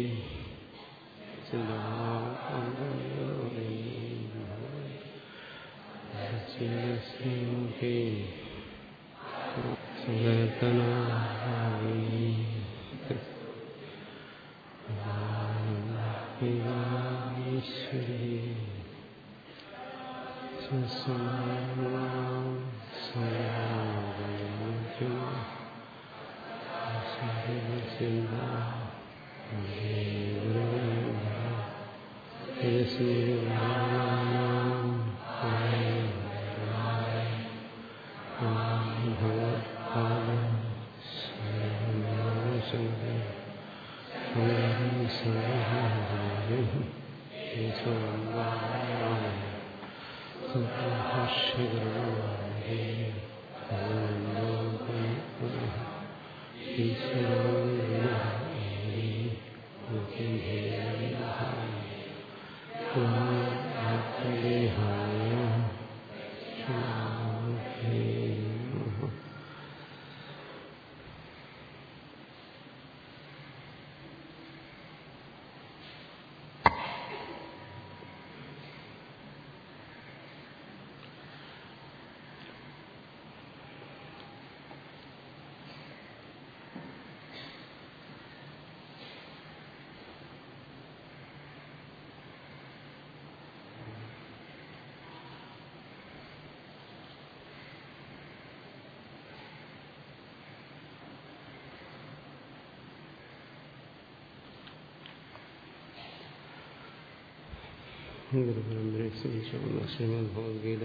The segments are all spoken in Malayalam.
ഗുരുപരമ്പരയെ സ്വീകരിച്ചുള്ള ശ്രീമദ് ഭഗവത്ഗീത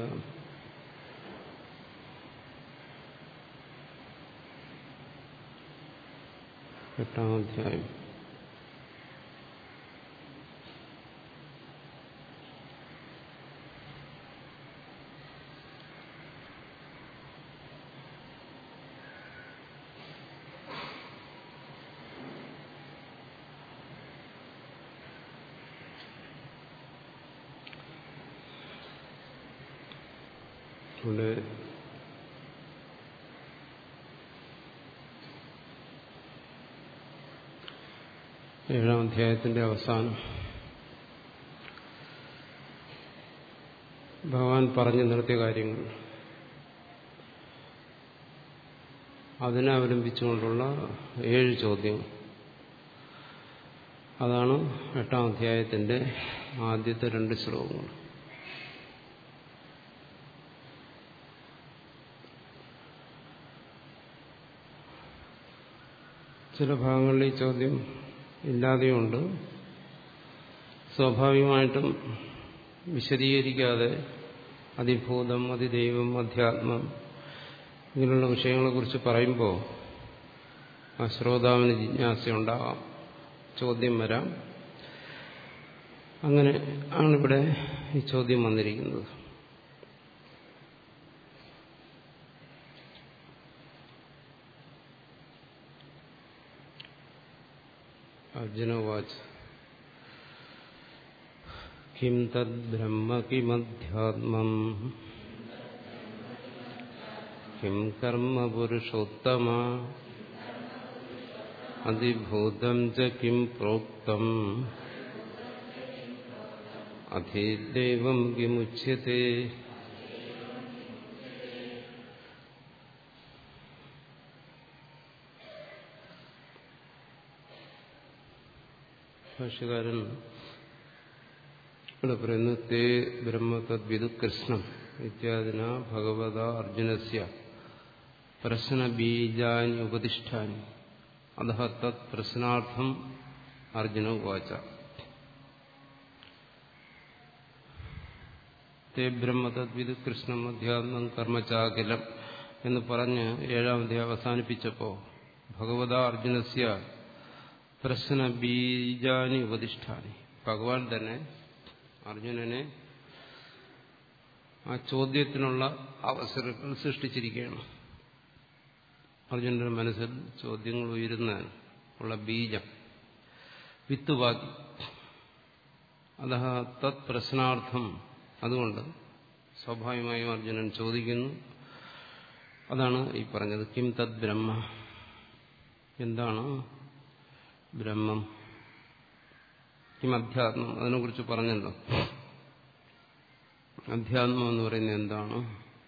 എട്ടാം അധ്യായം ഇവിടെ ഏഴാം അധ്യായത്തിന്റെ അവസാനം ഭഗവാൻ പറഞ്ഞു നിർത്തിയ കാര്യങ്ങൾ അതിനെ അവലംബിച്ചുകൊണ്ടുള്ള ഏഴ് ചോദ്യങ്ങൾ അതാണ് എട്ടാം അധ്യായത്തിന്റെ ആദ്യത്തെ രണ്ട് ശ്ലോകങ്ങൾ ചില ഭാഗങ്ങളിൽ ഈ ചോദ്യം ഇല്ലാതെയുണ്ട് സ്വാഭാവികമായിട്ടും വിശദീകരിക്കാതെ അതിഭൂതം അതിദൈവം അധ്യാത്മം ഇങ്ങനെയുള്ള വിഷയങ്ങളെക്കുറിച്ച് പറയുമ്പോൾ ആ ശ്രോതാവിന് ജിജ്ഞാസയുണ്ടാകാം ചോദ്യം വരാം അങ്ങനെ ആണിവിടെ ഈ ചോദ്യം വന്നിരിക്കുന്നത് അർജുനവാച്ച് കിം തദ്ബ്രഹ്മ കിമധ്യാത്മം കിം കർമ്മ പുരുഷോത്തമ അതിഭൂതം ച കിം പ്രോക്തം അധീദേവം കിമുച്യത്തെ ഭാഷകാരൻ ഇവിടെ പറയുന്നു തേ ബ്രഹ്മ തദ്വിദു കൃഷ്ണം ഇത്യാദിന ഭഗവത അർജുനസ്യ പ്രശ്നബീജാനി ഉപതിഷ്ഠാനി അത തത് പ്രശ്നാർത്ഥം അർജുന ഉവാച തേ ബ്രഹ്മ തദ്വിദ് കൃഷ്ണം അധ്യാത്മം കർമ്മചാകിലം എന്ന് പറഞ്ഞ് ഏഴാമത്തെ അവസാനിപ്പിച്ചപ്പോ ഭഗവത അർജുനസ്യ പ്രശ്ന ബീജാനി ഉപതിഷ്ഠാനി ഭഗവാൻ തന്നെ അർജുനനെ ആ ചോദ്യത്തിനുള്ള അവസരങ്ങൾ സൃഷ്ടിച്ചിരിക്കുകയാണ് അർജുനന്റെ മനസ്സിൽ ചോദ്യങ്ങൾ ഉയരുന്ന ഉള്ള ബീജം വിത്തുവാക്കി അത തത് പ്രശ്നാർത്ഥം അതുകൊണ്ട് സ്വാഭാവികമായും അർജുനൻ ചോദിക്കുന്നു അതാണ് ഈ പറഞ്ഞത് കിം തദ് ബ്രഹ്മ എന്താണ് ബ്രഹ്മം കിം അധ്യാത്മം അതിനെക്കുറിച്ച് പറഞ്ഞല്ലോ അധ്യാത്മം എന്ന് പറയുന്നത് എന്താണ്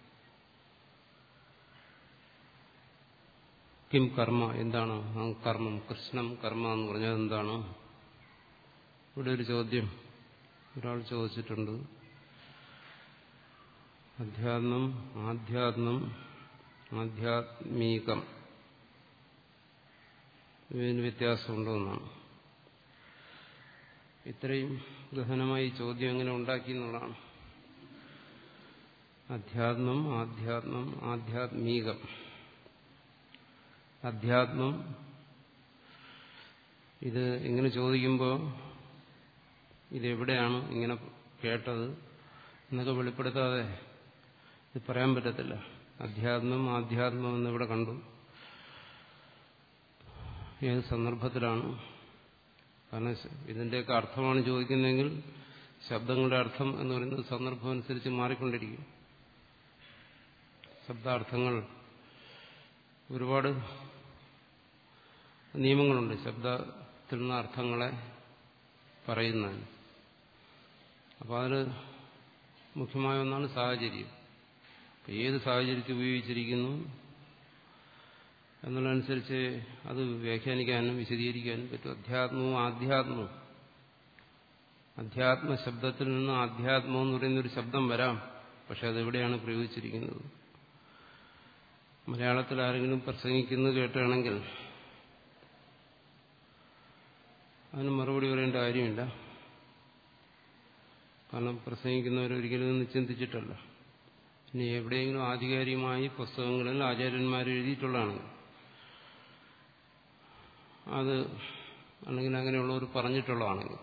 കിം കർമ്മ എന്താണ് ആ കർമ്മം കൃഷ്ണം കർമ്മ എന്ന് പറഞ്ഞാൽ എന്താണ് ഇവിടെ ഒരു ചോദ്യം ഒരാൾ ചോദിച്ചിട്ടുണ്ട് അധ്യാത്മം ആധ്യാത്മം ആധ്യാത്മീകം ഇതിന് വ്യത്യാസമുണ്ടോ എന്നാണ് ഇത്രയും ഗഹനമായി ചോദ്യം എങ്ങനെ ഉണ്ടാക്കി എന്നുള്ളതാണ് അധ്യാത്മം ആധ്യാത്മം ആധ്യാത്മീകം അധ്യാത്മം ഇത് ഇങ്ങനെ ചോദിക്കുമ്പോൾ ഇതെവിടെയാണ് ഇങ്ങനെ കേട്ടത് എന്നൊക്കെ വെളിപ്പെടുത്താതെ ഇത് പറയാൻ പറ്റത്തില്ല അധ്യാത്മം ആധ്യാത്മം എന്നിവിടെ കണ്ടു ഏത് സന്ദർഭത്തിലാണ് കാരണം ഇതിൻ്റെയൊക്കെ അർത്ഥമാണ് ചോദിക്കുന്നതെങ്കിൽ ശബ്ദങ്ങളുടെ അർത്ഥം എന്ന് പറയുന്നത് സന്ദർഭം അനുസരിച്ച് മാറിക്കൊണ്ടിരിക്കും ശബ്ദാർത്ഥങ്ങൾ ഒരുപാട് നിയമങ്ങളുണ്ട് ശബ്ദത്തിൽ നിന്ന് അർത്ഥങ്ങളെ പറയുന്നതിന് അപ്പോൾ അതിൽ മുഖ്യമായ ഒന്നാണ് സാഹചര്യം ഏത് സാഹചര്യത്തിൽ ഉപയോഗിച്ചിരിക്കുന്നു എന്നുള്ളതനുസരിച്ച് അത് വ്യാഖ്യാനിക്കാനും വിശദീകരിക്കാനും പറ്റും അധ്യാത്മവും ആധ്യാത്മവും അധ്യാത്മ ശബ്ദത്തിൽ നിന്ന് ആധ്യാത്മം എന്ന് പറയുന്നൊരു ശബ്ദം വരാം പക്ഷെ അതെവിടെയാണ് പ്രയോഗിച്ചിരിക്കുന്നത് മലയാളത്തിൽ ആരെങ്കിലും പ്രസംഗിക്കുന്നത് കേട്ടാണെങ്കിൽ അതിന് മറുപടി പറയേണ്ട കാര്യമില്ല കാരണം പ്രസംഗിക്കുന്നവരൊരിക്കലും ഒന്ന് ചിന്തിച്ചിട്ടല്ല ഇനി എവിടെയെങ്കിലും ആധികാരികമായി പുസ്തകങ്ങളിൽ ആചാര്യന്മാർ എഴുതിയിട്ടുള്ളതാണ് അത് അല്ലെങ്കിൽ അങ്ങനെയുള്ളവർ പറഞ്ഞിട്ടുള്ളതാണെങ്കിൽ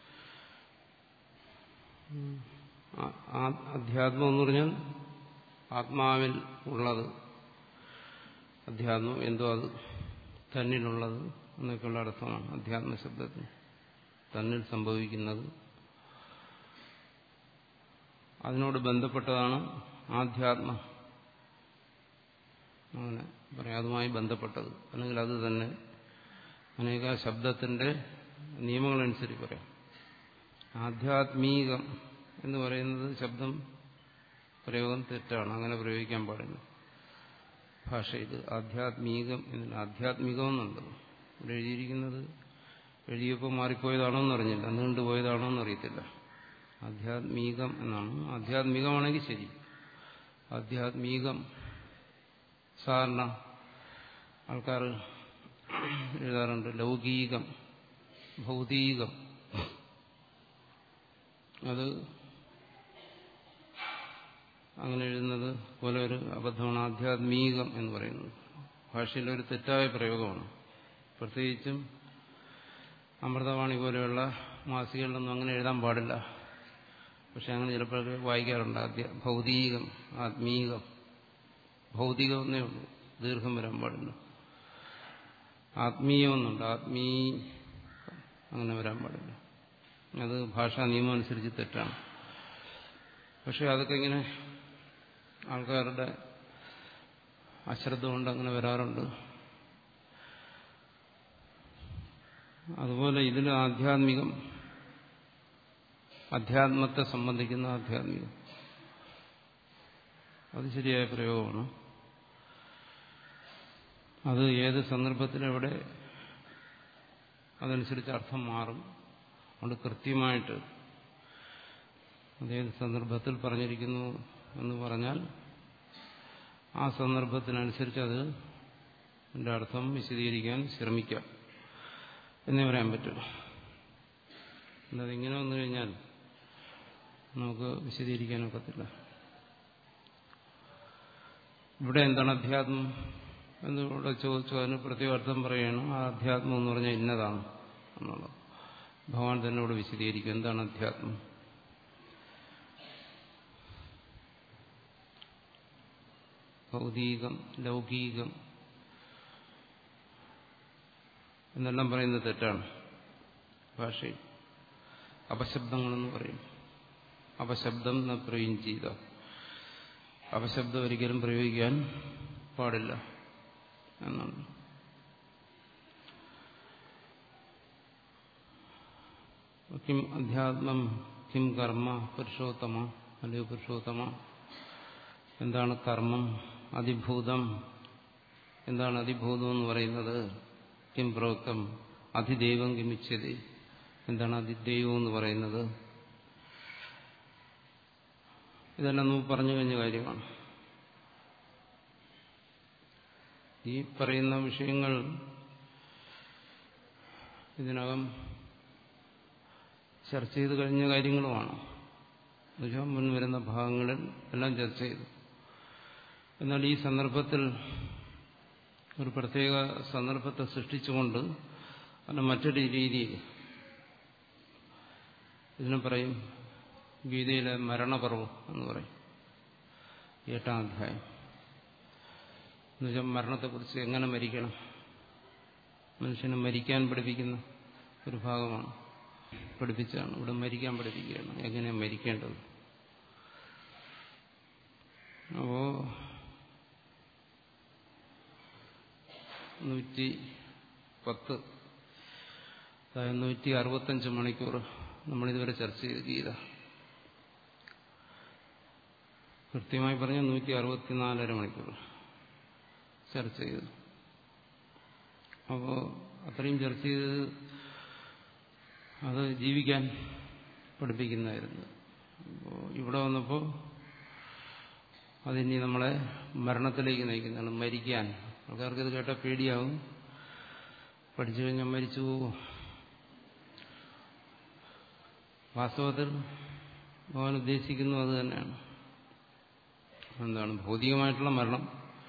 അധ്യാത്മം എന്ന് പറഞ്ഞാൽ ആത്മാവിൽ ഉള്ളത് അധ്യാത്മം എന്തോ അത് തന്നിലുള്ളത് എന്നൊക്കെയുള്ള അർത്ഥമാണ് അധ്യാത്മ ശബ്ദത്തിന് തന്നിൽ സംഭവിക്കുന്നത് അതിനോട് ബന്ധപ്പെട്ടതാണ് ആധ്യാത്മ അങ്ങനെ പറയാം അതുമായി ബന്ധപ്പെട്ടത് അല്ലെങ്കിൽ അത് തന്നെ അനേക ശബ്ദത്തിന്റെ നിയമങ്ങളനുസരിച്ച് പറയാം ആധ്യാത്മീകം എന്ന് പറയുന്നത് ശബ്ദം പ്രയോഗം തെറ്റാണ് അങ്ങനെ പ്രയോഗിക്കാൻ പാടില്ല ഭാഷയിൽ ആധ്യാത്മീകം എന്നില്ല ആധ്യാത്മികം എന്നുണ്ട് ഇവിടെ എഴുതിയിരിക്കുന്നത് എഴുതിയപ്പോൾ മാറിപ്പോയതാണോ എന്നറിഞ്ഞില്ല നീണ്ടുപോയതാണോ എന്നറിയത്തില്ല ആധ്യാത്മീകം എന്നാണ് ആധ്യാത്മികമാണെങ്കിൽ ശരി ആധ്യാത്മീകം സാധാരണ ആൾക്കാർ എഴുതാറുണ്ട് ലൗകീകം ഭൗതികം അത് അങ്ങനെ എഴുതുന്നത് പോലെ ഒരു അബദ്ധമാണ് ആധ്യാത്മീകം എന്ന് പറയുന്നത് ഭാഷയിലെ ഒരു തെറ്റായ പ്രയോഗമാണ് പ്രത്യേകിച്ചും അമൃതവാണി പോലെയുള്ള മാസികകളിലൊന്നും അങ്ങനെ എഴുതാൻ പാടില്ല പക്ഷെ അങ്ങനെ ചിലപ്പോഴൊക്കെ വായിക്കാറുണ്ട് ആദ്യ ഭൗതികം ആത്മീകം ഭൗതികം എന്നേ ഉള്ളൂ ദീർഘം വരാൻ പാടില്ല ആത്മീയമെന്നുണ്ട് ആത്മീ അങ്ങനെ വരാൻ പാടില്ല അത് ഭാഷാ നിയമം അനുസരിച്ച് തെറ്റാണ് പക്ഷെ അതൊക്കെ ഇങ്ങനെ ആൾക്കാരുടെ അശ്രദ്ധ കൊണ്ട് അങ്ങനെ വരാറുണ്ട് അതുപോലെ ഇതിൽ ആധ്യാത്മികം അധ്യാത്മത്തെ സംബന്ധിക്കുന്ന ആധ്യാത്മികം അത് ശരിയായ പ്രയോഗമാണ് അത് ഏത് സന്ദർഭത്തിലെവിടെ അതനുസരിച്ച് അർത്ഥം മാറും അതുകൊണ്ട് കൃത്യമായിട്ട് അതേത് സന്ദർഭത്തിൽ പറഞ്ഞിരിക്കുന്നു എന്ന് പറഞ്ഞാൽ ആ സന്ദർഭത്തിനനുസരിച്ച് അത് എൻ്റെ അർത്ഥം വിശദീകരിക്കാൻ ശ്രമിക്കാം എന്നേ പറയാൻ പറ്റും അല്ലാതെ ഇങ്ങനെ വന്നു കഴിഞ്ഞാൽ നമുക്ക് വിശദീകരിക്കാനൊക്കത്തില്ല ഇവിടെ എന്താണ് അധ്യാത്മം എന്നിവിടെ ചോദിച്ചു അതിന് പ്രത്യേകാർത്ഥം പറയുകയാണ് ആ അധ്യാത്മം എന്ന് പറഞ്ഞാൽ ഇന്നതാണ് എന്നുള്ളത് ഭഗവാൻ തന്നെ ഇവിടെ വിശദീകരിക്കും എന്താണ് അധ്യാത്മം ഭൗതികം ലൗകികം എന്നെല്ലാം പറയുന്നത് തെറ്റാണ് ഭാഷയിൽ അപശബ്ദങ്ങളെന്ന് പറയും അപശബ്ദം ന പ്രയുഞ്ചീത അപശബ്ദം ഒരിക്കലും പ്രയോഗിക്കാൻ പാടില്ല എന്നാണ് കിം അധ്യാത്മം കിം കർമ്മ പുരുഷോത്തമ അല്ലെങ്കിൽ പുരുഷോത്തമ എന്താണ് കർമ്മം അതിഭൂതം എന്താണ് അതിഭൂതം എന്ന് പറയുന്നത് കിം പ്രോക്തം അതിദൈവം കിമിച്ചത് എന്താണ് അതിദൈവം എന്ന് പറയുന്നത് ഇതെല്ലാം നമുക്ക് പറഞ്ഞു കഴിഞ്ഞ കാര്യമാണ് ഈ പറയുന്ന വിഷയങ്ങൾ ഇതിനകം ചർച്ച ചെയ്ത് കഴിഞ്ഞ കാര്യങ്ങളുമാണ് എന്നുവെച്ചാൽ മുൻ വരുന്ന ഭാഗങ്ങളിൽ എല്ലാം ചർച്ച ചെയ്തു എന്നാൽ ഈ സന്ദർഭത്തിൽ ഒരു പ്രത്യേക സന്ദർഭത്തെ സൃഷ്ടിച്ചുകൊണ്ട് അതിന് മറ്റൊരു രീതിയിൽ ഇതിനെ പറയും ഗീതയിലെ മരണപർവം എന്ന് പറയും എട്ടാം അധ്യായം എന്നുവെച്ചാൽ മരണത്തെക്കുറിച്ച് എങ്ങനെ മരിക്കണം മനുഷ്യനെ മരിക്കാൻ പഠിപ്പിക്കുന്ന ഒരു ഭാഗമാണ് പഠിപ്പിച്ചാണ് ഇവിടെ മരിക്കാൻ പഠിപ്പിക്കുകയാണ് എങ്ങനെ മരിക്കേണ്ടത് അപ്പോ നൂറ്റി പത്ത് അതായത് നൂറ്റി അറുപത്തഞ്ച് മണിക്കൂർ നമ്മളിതുവരെ ചർച്ച ചെയ്ത് ഗീത കൃത്യമായി പറഞ്ഞ നൂറ്റി അറുപത്തിനാലര മണിക്കൂർ ചർച്ച ചെയ്തു അപ്പോൾ അത്രയും ചർച്ച ചെയ്ത് അത് ജീവിക്കാൻ പഠിപ്പിക്കുന്നതായിരുന്നു അപ്പോൾ ഇവിടെ വന്നപ്പോൾ അതിനി നമ്മളെ മരണത്തിലേക്ക് നയിക്കുന്നതാണ് മരിക്കാൻ ആൾക്കാർക്ക് ഇത് കേട്ടാൽ പേടിയാവും പഠിച്ചു കഴിഞ്ഞാൽ മരിച്ചു പോകും വാസ്തവത്തിൽ ഭഗവാൻ ഉദ്ദേശിക്കുന്നു അത് തന്നെയാണ് എന്താണ് ഭൗതികമായിട്ടുള്ള മരണം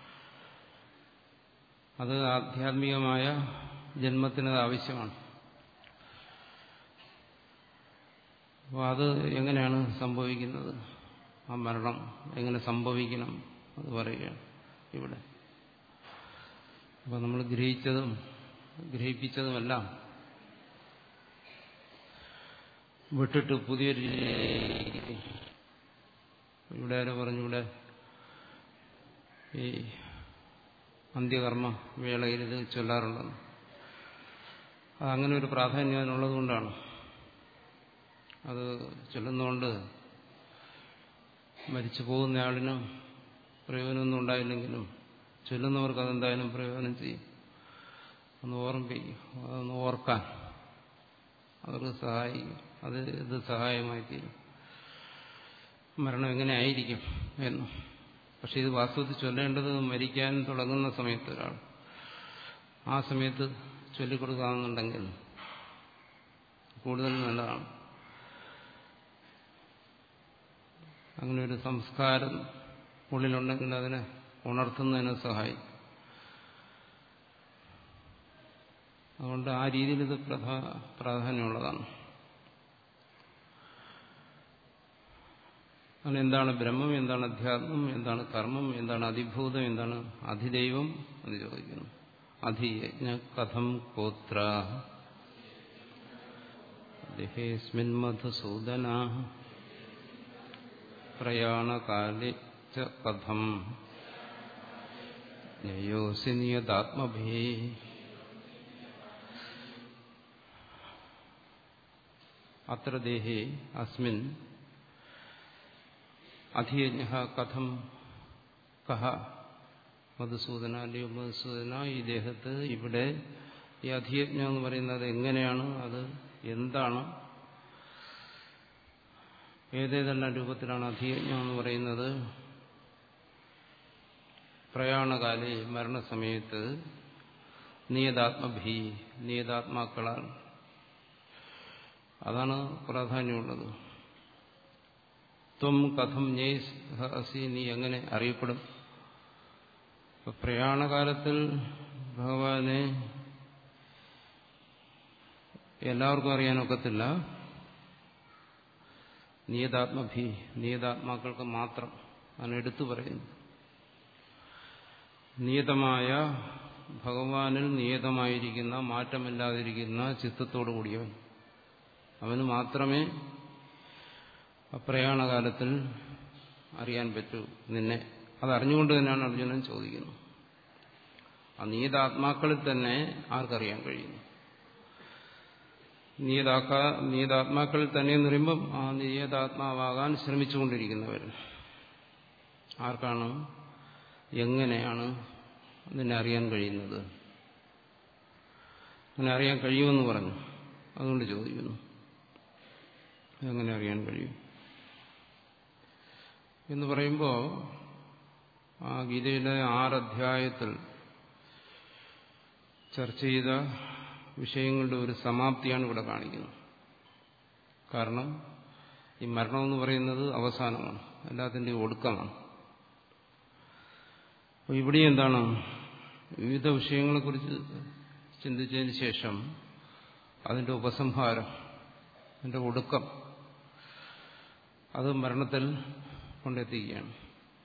അത് ആധ്യാത്മികമായ ജന്മത്തിനത് ആവശ്യമാണ് അപ്പോൾ അത് എങ്ങനെയാണ് സംഭവിക്കുന്നത് ആ മരണം എങ്ങനെ സംഭവിക്കണം അത് പറയുകയാണ് ഇവിടെ അപ്പോൾ നമ്മൾ ഗ്രഹിച്ചതും ഗ്രഹിപ്പിച്ചതുമെല്ലാം വിട്ടിട്ട് പുതിയൊരു ഇവിടെ ആരോ പറഞ്ഞു ഇവിടെ ഈ അന്ത്യകർമ്മ വേളയിൽ ഇത് ചൊല്ലാറുണ്ടെന്ന് അതങ്ങനെ ഒരു പ്രാധാന്യം അതിനുള്ളത് കൊണ്ടാണ് അത് ചൊല്ലുന്നതുകൊണ്ട് മരിച്ചു പോകുന്ന ആളിന് പ്രയോജനമൊന്നും ഉണ്ടായില്ലെങ്കിലും ചൊല്ലുന്നവർക്ക് അതെന്തായാലും പ്രയോജനം ചെയ്യും ഒന്ന് ഓർമ്മിപ്പിക്കും അതൊന്ന് ഓർക്കാൻ അവർക്ക് സഹായിക്കും അത് ഇത് സഹായമായി തീരും മരണം എങ്ങനെ ആയിരിക്കും എന്ന് പക്ഷെ ഇത് വാസ്തവത്തിൽ ചൊല്ലേണ്ടത് മരിക്കാൻ തുടങ്ങുന്ന സമയത്ത് ഒരാൾ ആ സമയത്ത് ചൊല്ലിക്കൊടുക്കാമെന്നുണ്ടെങ്കിൽ കൂടുതൽ നല്ലതാണ് അങ്ങനെ ഒരു സംസ്കാരം ഉള്ളിലുണ്ടെങ്കിൽ അതിനെ ഉണർത്തുന്നതിന് സഹായിക്കും അതുകൊണ്ട് ആ രീതിയിൽ ഇത് പ്രാധാന്യമുള്ളതാണ് അങ്ങനെ എന്താണ് ബ്രഹ്മം എന്താണ് അധ്യാത്മം എന്താണ് കർമ്മം എന്താണ് അതിഭൂതം എന്താണ് അധിദൈവം എന്ന് ചോദിക്കുന്നു അധിയജ്ഞ കഥം കോത്ര ദേഹേസ്മിൻ മധുസൂദന പ്രയാണകാലേ ച കഥം ജ്ഞയോസി നിയതാത്മഭേ അത്ര ദേഹേ അസ്മിൻ അധിയജ്ഞ കഥം കഹ മധുസൂദന അല്ലയോ മധുസൂദന ഈ ദേഹത്ത് ഇവിടെ ഈ അധിയജ്ഞം എന്ന് പറയുന്നത് എങ്ങനെയാണ് അത് എന്താണ് ഏതേതെല്ലാം രൂപത്തിലാണ് അധിയജ്ഞം എന്ന് പറയുന്നത് പ്രയാണകാലേ മരണസമയത്ത് നിയതാത്മഭീ നിയതാത്മാക്കളാൽ അതാണ് പ്രാധാന്യമുള്ളത് ത്വം കഥം അസി നീ എങ്ങനെ അറിയപ്പെടും പ്രയാണകാലത്തിൽ ഭഗവാനെ എല്ലാവർക്കും അറിയാനൊക്കത്തില്ല നിയതാത്മഭി നിയതാത്മാക്കൾക്ക് മാത്രം ആണ് എടുത്തു പറയുന്നു നിയതമായ ഭഗവാനിൽ നിയതമായിരിക്കുന്ന മാറ്റമില്ലാതിരിക്കുന്ന ചിത്തത്തോടു കൂടിയവൻ അവന് മാത്രമേ പ്രയാണകാലത്തിൽ അറിയാൻ പറ്റൂ നിന്നെ അതറിഞ്ഞുകൊണ്ട് തന്നെയാണ് അർജുനൻ ചോദിക്കുന്നത് ആ നീതാത്മാക്കളിൽ തന്നെ ആർക്കറിയാൻ കഴിയുന്നു നിയതാക്കാ നിയതാത്മാക്കളിൽ തന്നെ എന്ന് പറയുമ്പം ആ നിയതാത്മാവാകാൻ ശ്രമിച്ചുകൊണ്ടിരിക്കുന്നവർ ആർക്കാണ് എങ്ങനെയാണ് അതിനെ അറിയാൻ കഴിയുന്നത് അങ്ങനെ അറിയാൻ കഴിയുമെന്ന് പറഞ്ഞു അതുകൊണ്ട് ചോദിക്കുന്നു എങ്ങനെ അറിയാൻ കഴിയും എന്ന് പറയുമ്പോൾ ആ ഗീതയിലെ ആറധ്യായത്തിൽ ചർച്ച ചെയ്ത വിഷയങ്ങളുടെ ഒരു സമാപ്തിയാണ് ഇവിടെ കാണിക്കുന്നത് കാരണം ഈ മരണമെന്ന് പറയുന്നത് അവസാനമാണ് എല്ലാത്തിൻ്റെയും ഒടുക്കമാണ് അപ്പോൾ ഇവിടെ എന്താണ് വിവിധ വിഷയങ്ങളെക്കുറിച്ച് ചിന്തിച്ചതിന് ശേഷം അതിൻ്റെ ഉപസംഹാരം അതിൻ്റെ ഒടുക്കം അത് മരണത്തിൽ കൊണ്ടെത്തിക്കുകയാണ്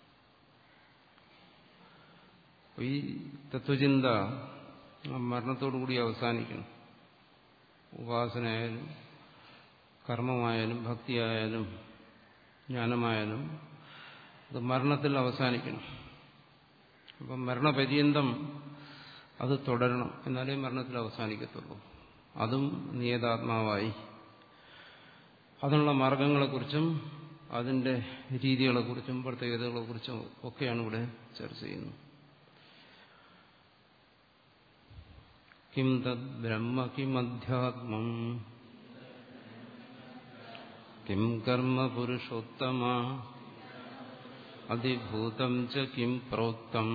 ഈ തത്വചിന്ത മരണത്തോടുകൂടി അവസാനിക്കണം ഉപാസനയായാലും കർമ്മമായാലും ഭക്തിയായാലും ജ്ഞാനമായാലും അത് മരണത്തിൽ അവസാനിക്കണം അപ്പം മരണപര്യന്തം അത് തുടരണം എന്നാലേ മരണത്തിൽ അവസാനിക്കത്തുള്ളൂ അതും നിയതാത്മാവായി അതിനുള്ള മാർഗങ്ങളെക്കുറിച്ചും അതിൻ്റെ രീതികളെക്കുറിച്ചും പ്രത്യേകതകളെക്കുറിച്ചും ഒക്കെയാണ് ഇവിടെ ചർച്ച ചെയ്യുന്നത് കിം തദ് ബ്രഹ്മ കിമധ്യാത്മം കിം കർമ്മ പുരുഷോത്തമ അധിഭൂതം ച കിം പ്രോക്തം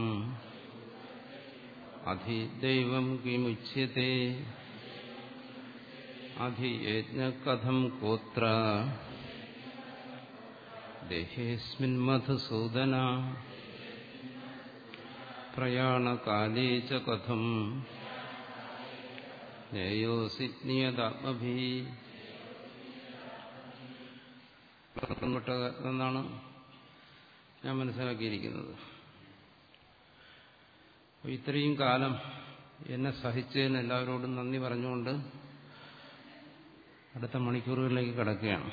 അധിദൈവം കിമുച്യത്തെ അധിയജ്ഞ കഥം കോത്ര ദേഹേസ്മിൻ മധുസൂദന പ്രയാണകാലേ ച കഥം ജ്ഞേയോസി നിയതാത്മഭി എന്നാണ് ഞാൻ മനസ്സിലാക്കിയിരിക്കുന്നത് ഇത്രയും കാലം എന്നെ സഹിച്ചതിന് എല്ലാവരോടും നന്ദി പറഞ്ഞുകൊണ്ട് അടുത്ത മണിക്കൂറുകളിലേക്ക് കിടക്കുകയാണ്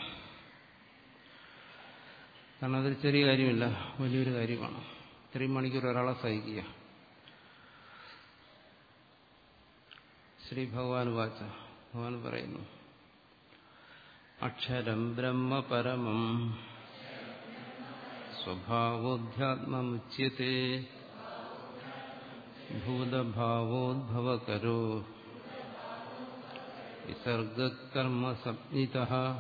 കാരണം അതൊരു ചെറിയ കാര്യമില്ല വലിയൊരു കാര്യമാണ് ഇത്രയും മണിക്കൂർ ഒരാളെ സഹിക്കുക ശ്രീ ഭഗവാൻ വാച്ച ഭഗവാൻ പറയുന്നു അക്ഷരം ബ്രഹ്മ പരമം സ്വഭാവോധ്യാത്മുച്യത്തെ ഭൂതഭാവോദ്ഭവകരോ വിസർഗകർമ്മ സംജ്ഞിത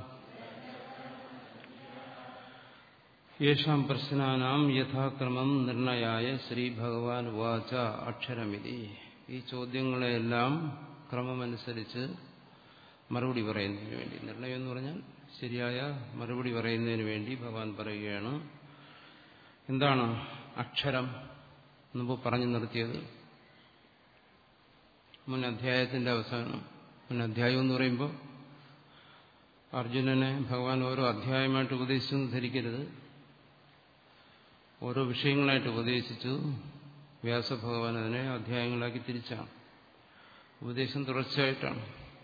യേഷാം പ്രശ്നാനാം യഥാക്രമം നിർണയായ ശ്രീ ഭഗവാൻ വാച അക്ഷരമിതി ഈ ചോദ്യങ്ങളെല്ലാം ക്രമമനുസരിച്ച് മറുപടി പറയുന്നതിന് വേണ്ടി നിർണയം എന്ന് പറഞ്ഞാൽ ശരിയായ മറുപടി പറയുന്നതിന് വേണ്ടി ഭഗവാൻ പറയുകയാണ് എന്താണ് അക്ഷരം മുമ്പ് പറഞ്ഞു നിർത്തിയത് മുൻ അധ്യായത്തിന്റെ അവസാനം മുൻ അധ്യായം എന്ന് പറയുമ്പോൾ അർജുനനെ ഭഗവാൻ ഓരോ അധ്യായമായിട്ട് ഉപദേശിച്ചു ധരിക്കരുത് ഓരോ വിഷയങ്ങളായിട്ട് ഉപദേശിച്ചു വ്യാസഭഗവാൻ അതിനെ അധ്യായങ്ങളാക്കി തിരിച്ചാണ് ഉപദേശം തുടർച്ചയായിട്ടാണ്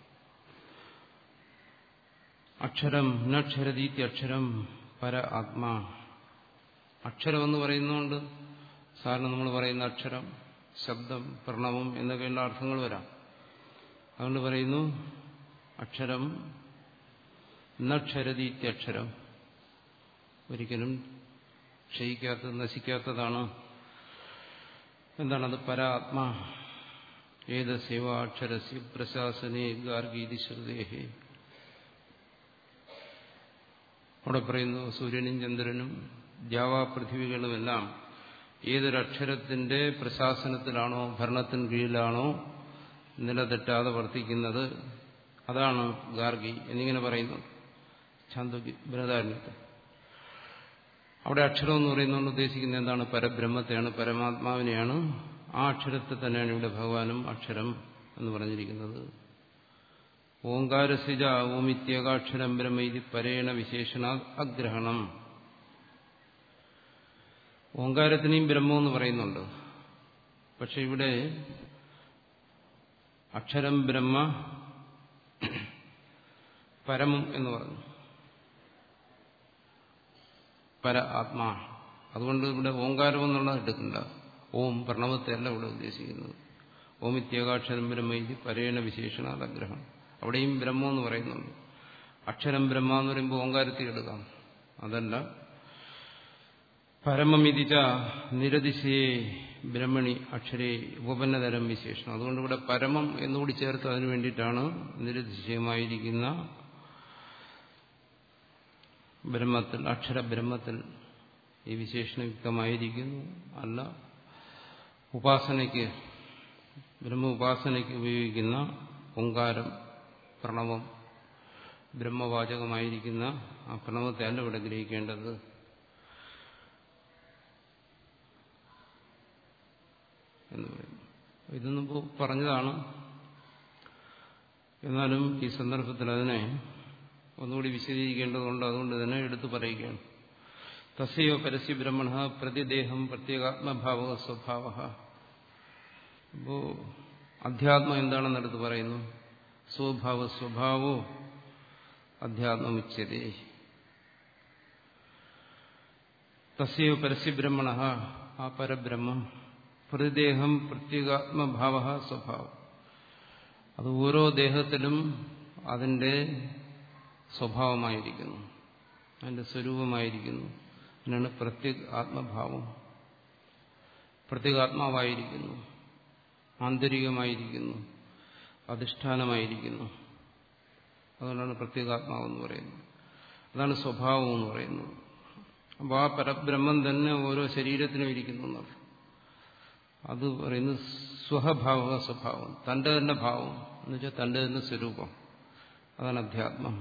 അക്ഷരം നക്ഷരതീത്തി അക്ഷരം പര ആത്മാ അക്ഷരം എന്ന് പറയുന്നതുകൊണ്ട് സാറിന് നമ്മൾ പറയുന്ന അക്ഷരം ശബ്ദം പ്രണവം എന്നൊക്കെയുള്ള അർത്ഥങ്ങൾ വരാം അതുകൊണ്ട് പറയുന്നു അക്ഷരം നക്ഷരതീത്യക്ഷരം ഒരിക്കലും ക്ഷയിക്കാത്തത് നശിക്കാത്തതാണ് എന്താണത് പരാത്മാ ഏതസ്യവ അക്ഷരസ്യ പ്രശാസനേ ഗാർഗീതി ശ്രുതേഹേ അവിടെ പറയുന്നു സൂര്യനും ചന്ദ്രനും ജാവാപൃഥ്വികളുമെല്ലാം ഏതൊരക്ഷരത്തിന്റെ പ്രശാസനത്തിലാണോ ഭരണത്തിന് കീഴിലാണോ നിലതെറ്റാതെ വർത്തിക്കുന്നത് അതാണ് ഗാർഗി എന്നിങ്ങനെ പറയുന്നു ഛാന്തോഗ്യ ബൃഹദാരണ്യത്തെ അവിടെ അക്ഷരം എന്ന് പറയുന്നതുകൊണ്ട് ഉദ്ദേശിക്കുന്നത് എന്താണ് പരബ്രഹ്മത്തെയാണ് പരമാത്മാവിനെയാണ് ആ അക്ഷരത്തെ തന്നെയാണ് ഇവിടെ ഭഗവാനും അക്ഷരം എന്ന് പറഞ്ഞിരിക്കുന്നത് ഓങ്കാരസിജ ഓമിത്യേകാക്ഷരം ബ്രഹ്മ ഇത് പരേണ വിശേഷണ അഗ്രഹണം ഓങ്കാരത്തിനെയും ബ്രഹ്മം എന്ന് പറയുന്നുണ്ട് പക്ഷെ ഇവിടെ അക്ഷരം ബ്രഹ്മ പരമം എന്ന് പറഞ്ഞു പര ആത്മാ അതുകൊണ്ട് ഇവിടെ ഓങ്കാരം എന്നുള്ളത് എടുക്കണ്ട ഓം പ്രണവത്തെയല്ല ഇവിടെ ഉദ്ദേശിക്കുന്നത് ഓമിത്യേകാക്ഷരം ബ്രഹ്മ ഇത് പരേണ വിശേഷണ അഗ്രഹം അവിടെയും ബ്രഹ്മം എന്ന് പറയുന്നുണ്ട് അക്ഷരം ബ്രഹ്മ എന്ന് പറയുമ്പോൾ ഓങ്കാരത്തിൽ എടുക്കാം അതല്ല പരമമിതിച്ച നിരതിശയെ ബ്രഹ്മണി അക്ഷരേ ഉപപന്നതരം വിശേഷണം അതുകൊണ്ട് ഇവിടെ പരമം എന്നുകൂടി ചേർത്ത് അതിനു വേണ്ടിയിട്ടാണ് നിരതിശയമായിരിക്കുന്ന ബ്രഹ്മത്തിൽ അക്ഷരബ്രഹ്മത്തിൽ ഈ വിശേഷണം യുക്തമായിരിക്കുന്നു അല്ല ഉപാസനയ്ക്ക് ബ്രഹ്മ ഉപാസനയ്ക്ക് ഉപയോഗിക്കുന്ന ഓങ്കാരം പ്രണവം ബ്രഹ്മവാചകമായിരിക്കുന്ന ആ പ്രണവത്തെ അല്ല ഇവിടെ ഗ്രഹിക്കേണ്ടത് എന്ന് പറയുന്നു ഇതൊന്നും പറഞ്ഞതാണ് എന്നാലും ഈ സന്ദർഭത്തിൽ അതിനെ ഒന്നുകൂടി വിശദീകരിക്കേണ്ടതുകൊണ്ട് അതുകൊണ്ട് തന്നെ എടുത്തു പറയുകയാണ് തസ്യോ പരസ്യ ബ്രഹ്മണ പ്രതിദേഹം പ്രത്യേകാത്മഭാവ സ്വഭാവ അപ്പോ അധ്യാത്മം എന്താണെന്ന് എടുത്ത് പറയുന്നു സ്വഭാവ സ്വഭാവോ അധ്യാത്മമുച്ചതേ തസ്യോ പരസ്യബ്രഹ്മണ ആ പരബ്രഹ്മം പ്രതിദേഹം പ്രത്യേകാത്മഭാവ സ്വഭാവം അത് ഓരോ ദേഹത്തിലും അതിൻ്റെ സ്വഭാവമായിരിക്കുന്നു അതിൻ്റെ സ്വരൂപമായിരിക്കുന്നു അതിനാണ് പ്രത്യേക ആത്മഭാവം പ്രത്യേകാത്മാവായിരിക്കുന്നു ആന്തരികമായിരിക്കുന്നു അധിഷ്ഠാനമായിരിക്കുന്നു അതുകൊണ്ടാണ് പ്രത്യേകാത്മാവെന്ന് പറയുന്നത് അതാണ് സ്വഭാവം എന്ന് പറയുന്നത് അപ്പോൾ ആ പരബ്രഹ്മം തന്നെ ഓരോ ശരീരത്തിനും ഇരിക്കുന്നു എന്നർത്ഥം അത് പറയുന്നത് സ്വഭാവ സ്വഭാവം തന്റെ തന്നെ ഭാവം എന്ന് വെച്ചാൽ തന്റെ തന്നെ സ്വരൂപം അതാണ് അധ്യാത്മം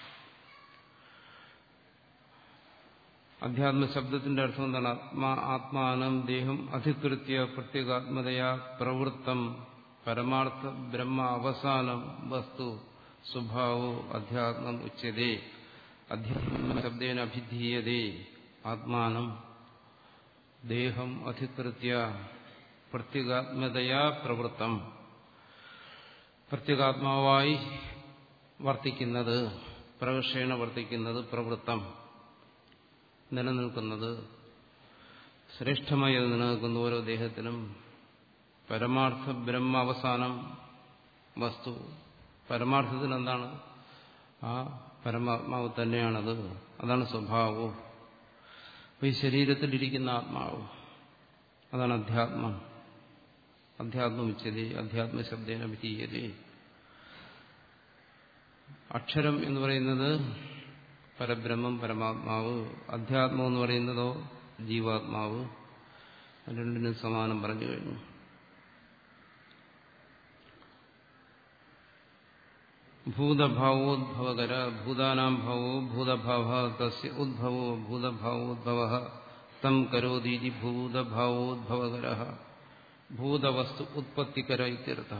അധ്യാത്മ ശബ്ദത്തിന്റെ അർത്ഥം എന്താണ് ആത്മാ ആത്മാനം ദേഹം അധികൃത്യ പ്രത്യേകാത്മതയാ പ്രവൃത്തം പരമാർത്ഥ ബ്രഹ്മ അവസാനം വസ്തു സ്വഭാവോ അധ്യാത്മം ഉച്ചതേ അധ്യാത്മ ശബ്ദേന അഭിധീയതേ ആത്മാനം ദേഹം അധികൃത്യ പ്രത്യേകാത്മതയാ പ്രവൃത്തം പ്രത്യേകാത്മാവായി വർത്തിക്കുന്നത് പ്രകർഷേണ വർത്തിക്കുന്നത് പ്രവൃത്തം നിലനിൽക്കുന്നത് ശ്രേഷ്ഠമായി അത് നിലനിൽക്കുന്ന ഓരോ ദേഹത്തിനും പരമാർത്ഥ ബ്രഹ്മ അവസാനം വസ്തു പരമാർത്ഥത്തിൽ എന്താണ് ആ പരമാത്മാവ് തന്നെയാണത് അതാണ് സ്വഭാവവും അപ്പൊ ഈ ശരീരത്തിലിരിക്കുന്ന ആത്മാവ് അതാണ് അധ്യാത്മം അധ്യാത്മമിച്ചതി അധ്യാത്മശബ്ദേന വിധീയതേ അക്ഷരം എന്ന് പറയുന്നത് പരബ്രഹ്മം പരമാത്മാവ് അധ്യാത്മം എന്ന് പറയുന്നതോ ജീവാത്മാവ് രണ്ടിനും സമാനം പറഞ്ഞു കഴിഞ്ഞു ഭൂതഭാവോദ്ഭവകര ഭൂതാനാം ഭാവോ ഭൂതഭാവ തസ്യ ഉദ്ഭവോ ഭൂതഭാവോദ്ഭവ തം കരോതീതി ഭൂതഭാവോദ്ഭവകര ഭൂതവസ്തു ഉത്പത്തിക്കര ഇത്യർത്ഥ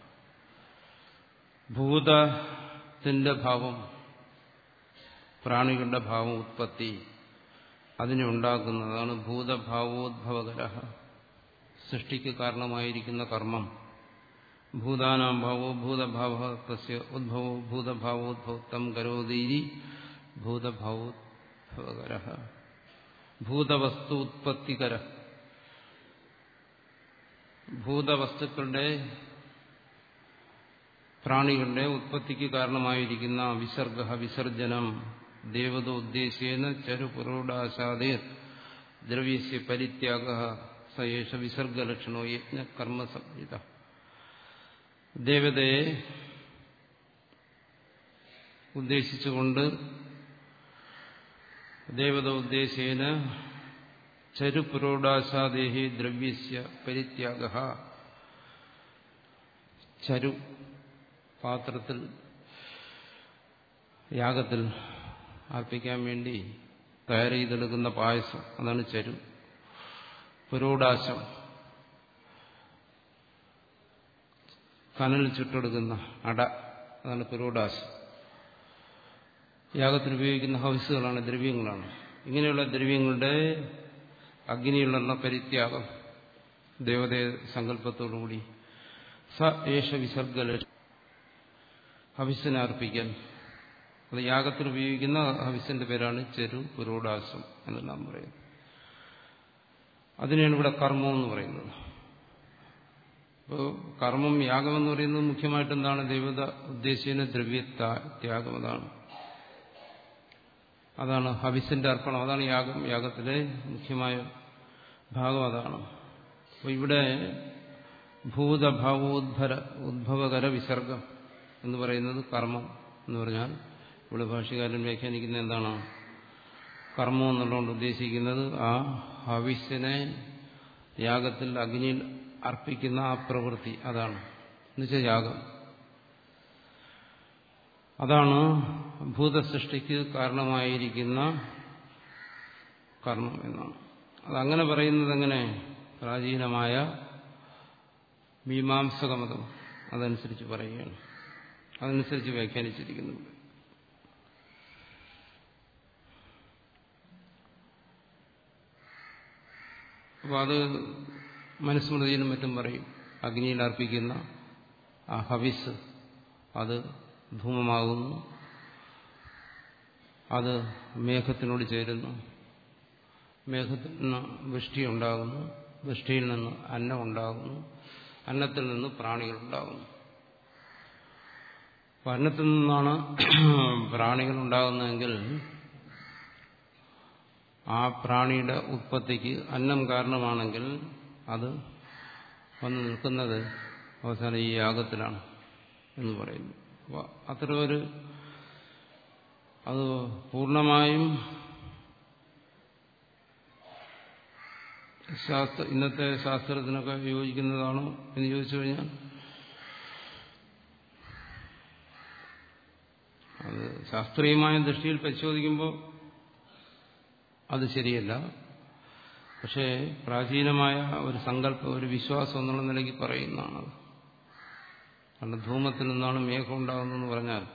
ഭൂതത്തിന്റെ ഭാവം പ്രാണികളുടെ ഭാവം ഉത്പത്തി അതിനെ ഉണ്ടാക്കുന്നതാണ് ഭൂതഭാവോദ്ഭവകര സൃഷ്ടിക്ക് കാരണമായിരിക്കുന്ന കർമ്മം ഭൂതാനാം ഭാവോ ഭൂതഭാവ തസ്യ ഉദ്ഭവോ ഭൂതഭാവോദ്ഭവത്തം കരോതീരി ഭൂതഭാവോദ്ഭവകര ഭൂതവസ്തു ഉത്പത്തികര ഭൂതവസ്തുക്കളുടെ പ്രാണികളുടെ ഉത്പത്തിക്ക് കാരണമായിരിക്കുന്ന വിസർഗ വിസർജനം ദേവത ഉദ്ദേശ്യേന ചരുപുരോടാശാദേ ദ്രവ്യസ്യ പരിത്യാഗ സയേഷ വിസർഗലക്ഷണോ യജ്ഞ കർമ്മസംഹിത ദേവതയെ ഉദ്ദേശിച്ചുകൊണ്ട് ദേവത ഉദ്ദേശ്യേന ചരുപുരോടാശാദേഹി ദ്രവ്യസ്യ പരിത്യാഗ ചരു പാത്രത്തിൽ യാഗത്തിൽ അർപ്പിക്കാൻ വേണ്ടി തയ്യാർ ചെയ്തെടുക്കുന്ന പായസം അതാണ് ചരു പുരോടാശം കനൽ ചുട്ടെടുക്കുന്ന അട അതാണ് പുരോടാശം യാഗത്തിന് ഉപയോഗിക്കുന്ന ഹൗസുകളാണ് ദ്രവ്യങ്ങളാണ് ഇങ്ങനെയുള്ള ദ്രവ്യങ്ങളുടെ അഗ്നിയിലുള്ള പരിത്യാഗം ദേവതയെ സങ്കല്പത്തോടുകൂടി സ ഏഷ വിസർഗല ഹവിസിനെ അർപ്പിക്കാൻ അത് യാഗത്തിന് ഉപയോഗിക്കുന്ന ഹവിസിന്റെ പേരാണ് ചെരു പുരോടാസം എന്നെല്ലാം പറയുന്നത് അതിനെയാണ് ഇവിടെ കർമ്മം എന്ന് പറയുന്നത് അപ്പോൾ കർമ്മം യാഗം എന്ന് പറയുന്നത് മുഖ്യമായിട്ട് എന്താണ് ദൈവത ഉദ്ദേശിക്കുന്ന ദ്രവ്യ ത്യാഗം അതാണ് അതാണ് ഹവിസിന്റെ അർപ്പണം അതാണ് യാഗം യാഗത്തിലെ മുഖ്യമായ ഭാഗം അതാണ് അപ്പോൾ ഇവിടെ ഭൂതഭാവോദ്ഭര ഉദ്ഭവകര വിസർഗം എന്ന് പറയുന്നത് കർമ്മം എന്ന് പറഞ്ഞാൽ ഇവിടെ ഭാഷകാരൻ വ്യാഖ്യാനിക്കുന്ന എന്താണ് കർമ്മം എന്നുള്ളതുകൊണ്ട് ഉദ്ദേശിക്കുന്നത് ആ ഹവിസിനെ യാഗത്തിൽ അഗ്നിയിൽ അർപ്പിക്കുന്ന ആ പ്രവൃത്തി അതാണ് എന്നുവെച്ചാൽ യാഗം അതാണ് ഭൂതസൃഷ്ടിക്ക് കാരണമായിരിക്കുന്ന കർമ്മം എന്നാണ് അതങ്ങനെ പറയുന്നത് എങ്ങനെ പ്രാചീനമായ മീമാംസകമതം അതനുസരിച്ച് പറയുകയാണ് അതനുസരിച്ച് വ്യാഖ്യാനിച്ചിരിക്കുന്നു അപ്പോൾ അത് മനുസ്മൃതിയിലും മറ്റും പറയും അഗ്നിയിൽ അർപ്പിക്കുന്ന ആ ഹവിസ് അത് ധൂമമാകുന്നു അത് മേഘത്തിനോട് ചേരുന്നു മേഘത്തിൽ നിന്ന് വൃഷ്ടി ഉണ്ടാകുന്നു വൃഷ്ടിയിൽ നിന്ന് അന്നം ഉണ്ടാകുന്നു അന്നത്തിൽ നിന്ന് പ്രാണികൾ ഉണ്ടാകുന്നു അപ്പം അന്നത്തിൽ നിന്നാണ് പ്രാണികൾ ഉണ്ടാകുന്നതെങ്കിൽ ആ പ്രാണിയുടെ ഉത്പത്തിക്ക് അന്നം കാരണമാണെങ്കിൽ അത് വന്ന് നിൽക്കുന്നത് അവസാനം ഈ യാഗത്തിലാണ് എന്ന് പറയുന്നു അപ്പോൾ അത്ര ഒരു അത് പൂർണ്ണമായും ശാസ്ത്ര ഇന്നത്തെ ശാസ്ത്രത്തിനൊക്കെ യോജിക്കുന്നതാണോ എന്ന് ചോദിച്ചു കഴിഞ്ഞാൽ അത് ശാസ്ത്രീയമായ ദൃഷ്ടിയിൽ പരിശോധിക്കുമ്പോൾ അത് ശരിയല്ല പക്ഷേ പ്രാചീനമായ ഒരു സങ്കല്പം ഒരു വിശ്വാസം എന്നുള്ള നിലയ്ക്ക് പറയുന്നതാണത് കാരണം ധൂമത്തിൽ നിന്നാണ് മേഘം ഉണ്ടാകുന്നതെന്ന് പറഞ്ഞാൽ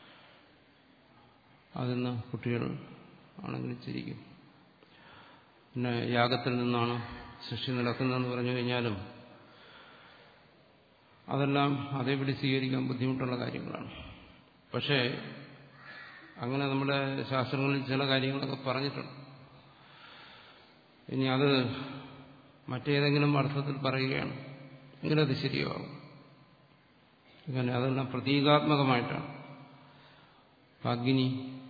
അതിന്ന് കുട്ടികൾ ആണെങ്കിൽ ചിരിക്കും പിന്നെ യാഗത്തിൽ നിന്നാണ് സൃഷ്ടി നടക്കുന്നതെന്ന് പറഞ്ഞു കഴിഞ്ഞാലും അതെല്ലാം അതേപടി സ്വീകരിക്കാൻ ബുദ്ധിമുട്ടുള്ള കാര്യങ്ങളാണ് പക്ഷേ അങ്ങനെ നമ്മുടെ ശാസ്ത്രങ്ങളിൽ ചില കാര്യങ്ങളൊക്കെ പറഞ്ഞിട്ടുണ്ട് ഇനി അത് മറ്റേതെങ്കിലും അർത്ഥത്തിൽ പറയുകയാണ് എങ്കിലും അത് ശരിയാവും അങ്ങനെ അതെല്ലാം പ്രതീകാത്മകമായിട്ടാണ് അഗ്നി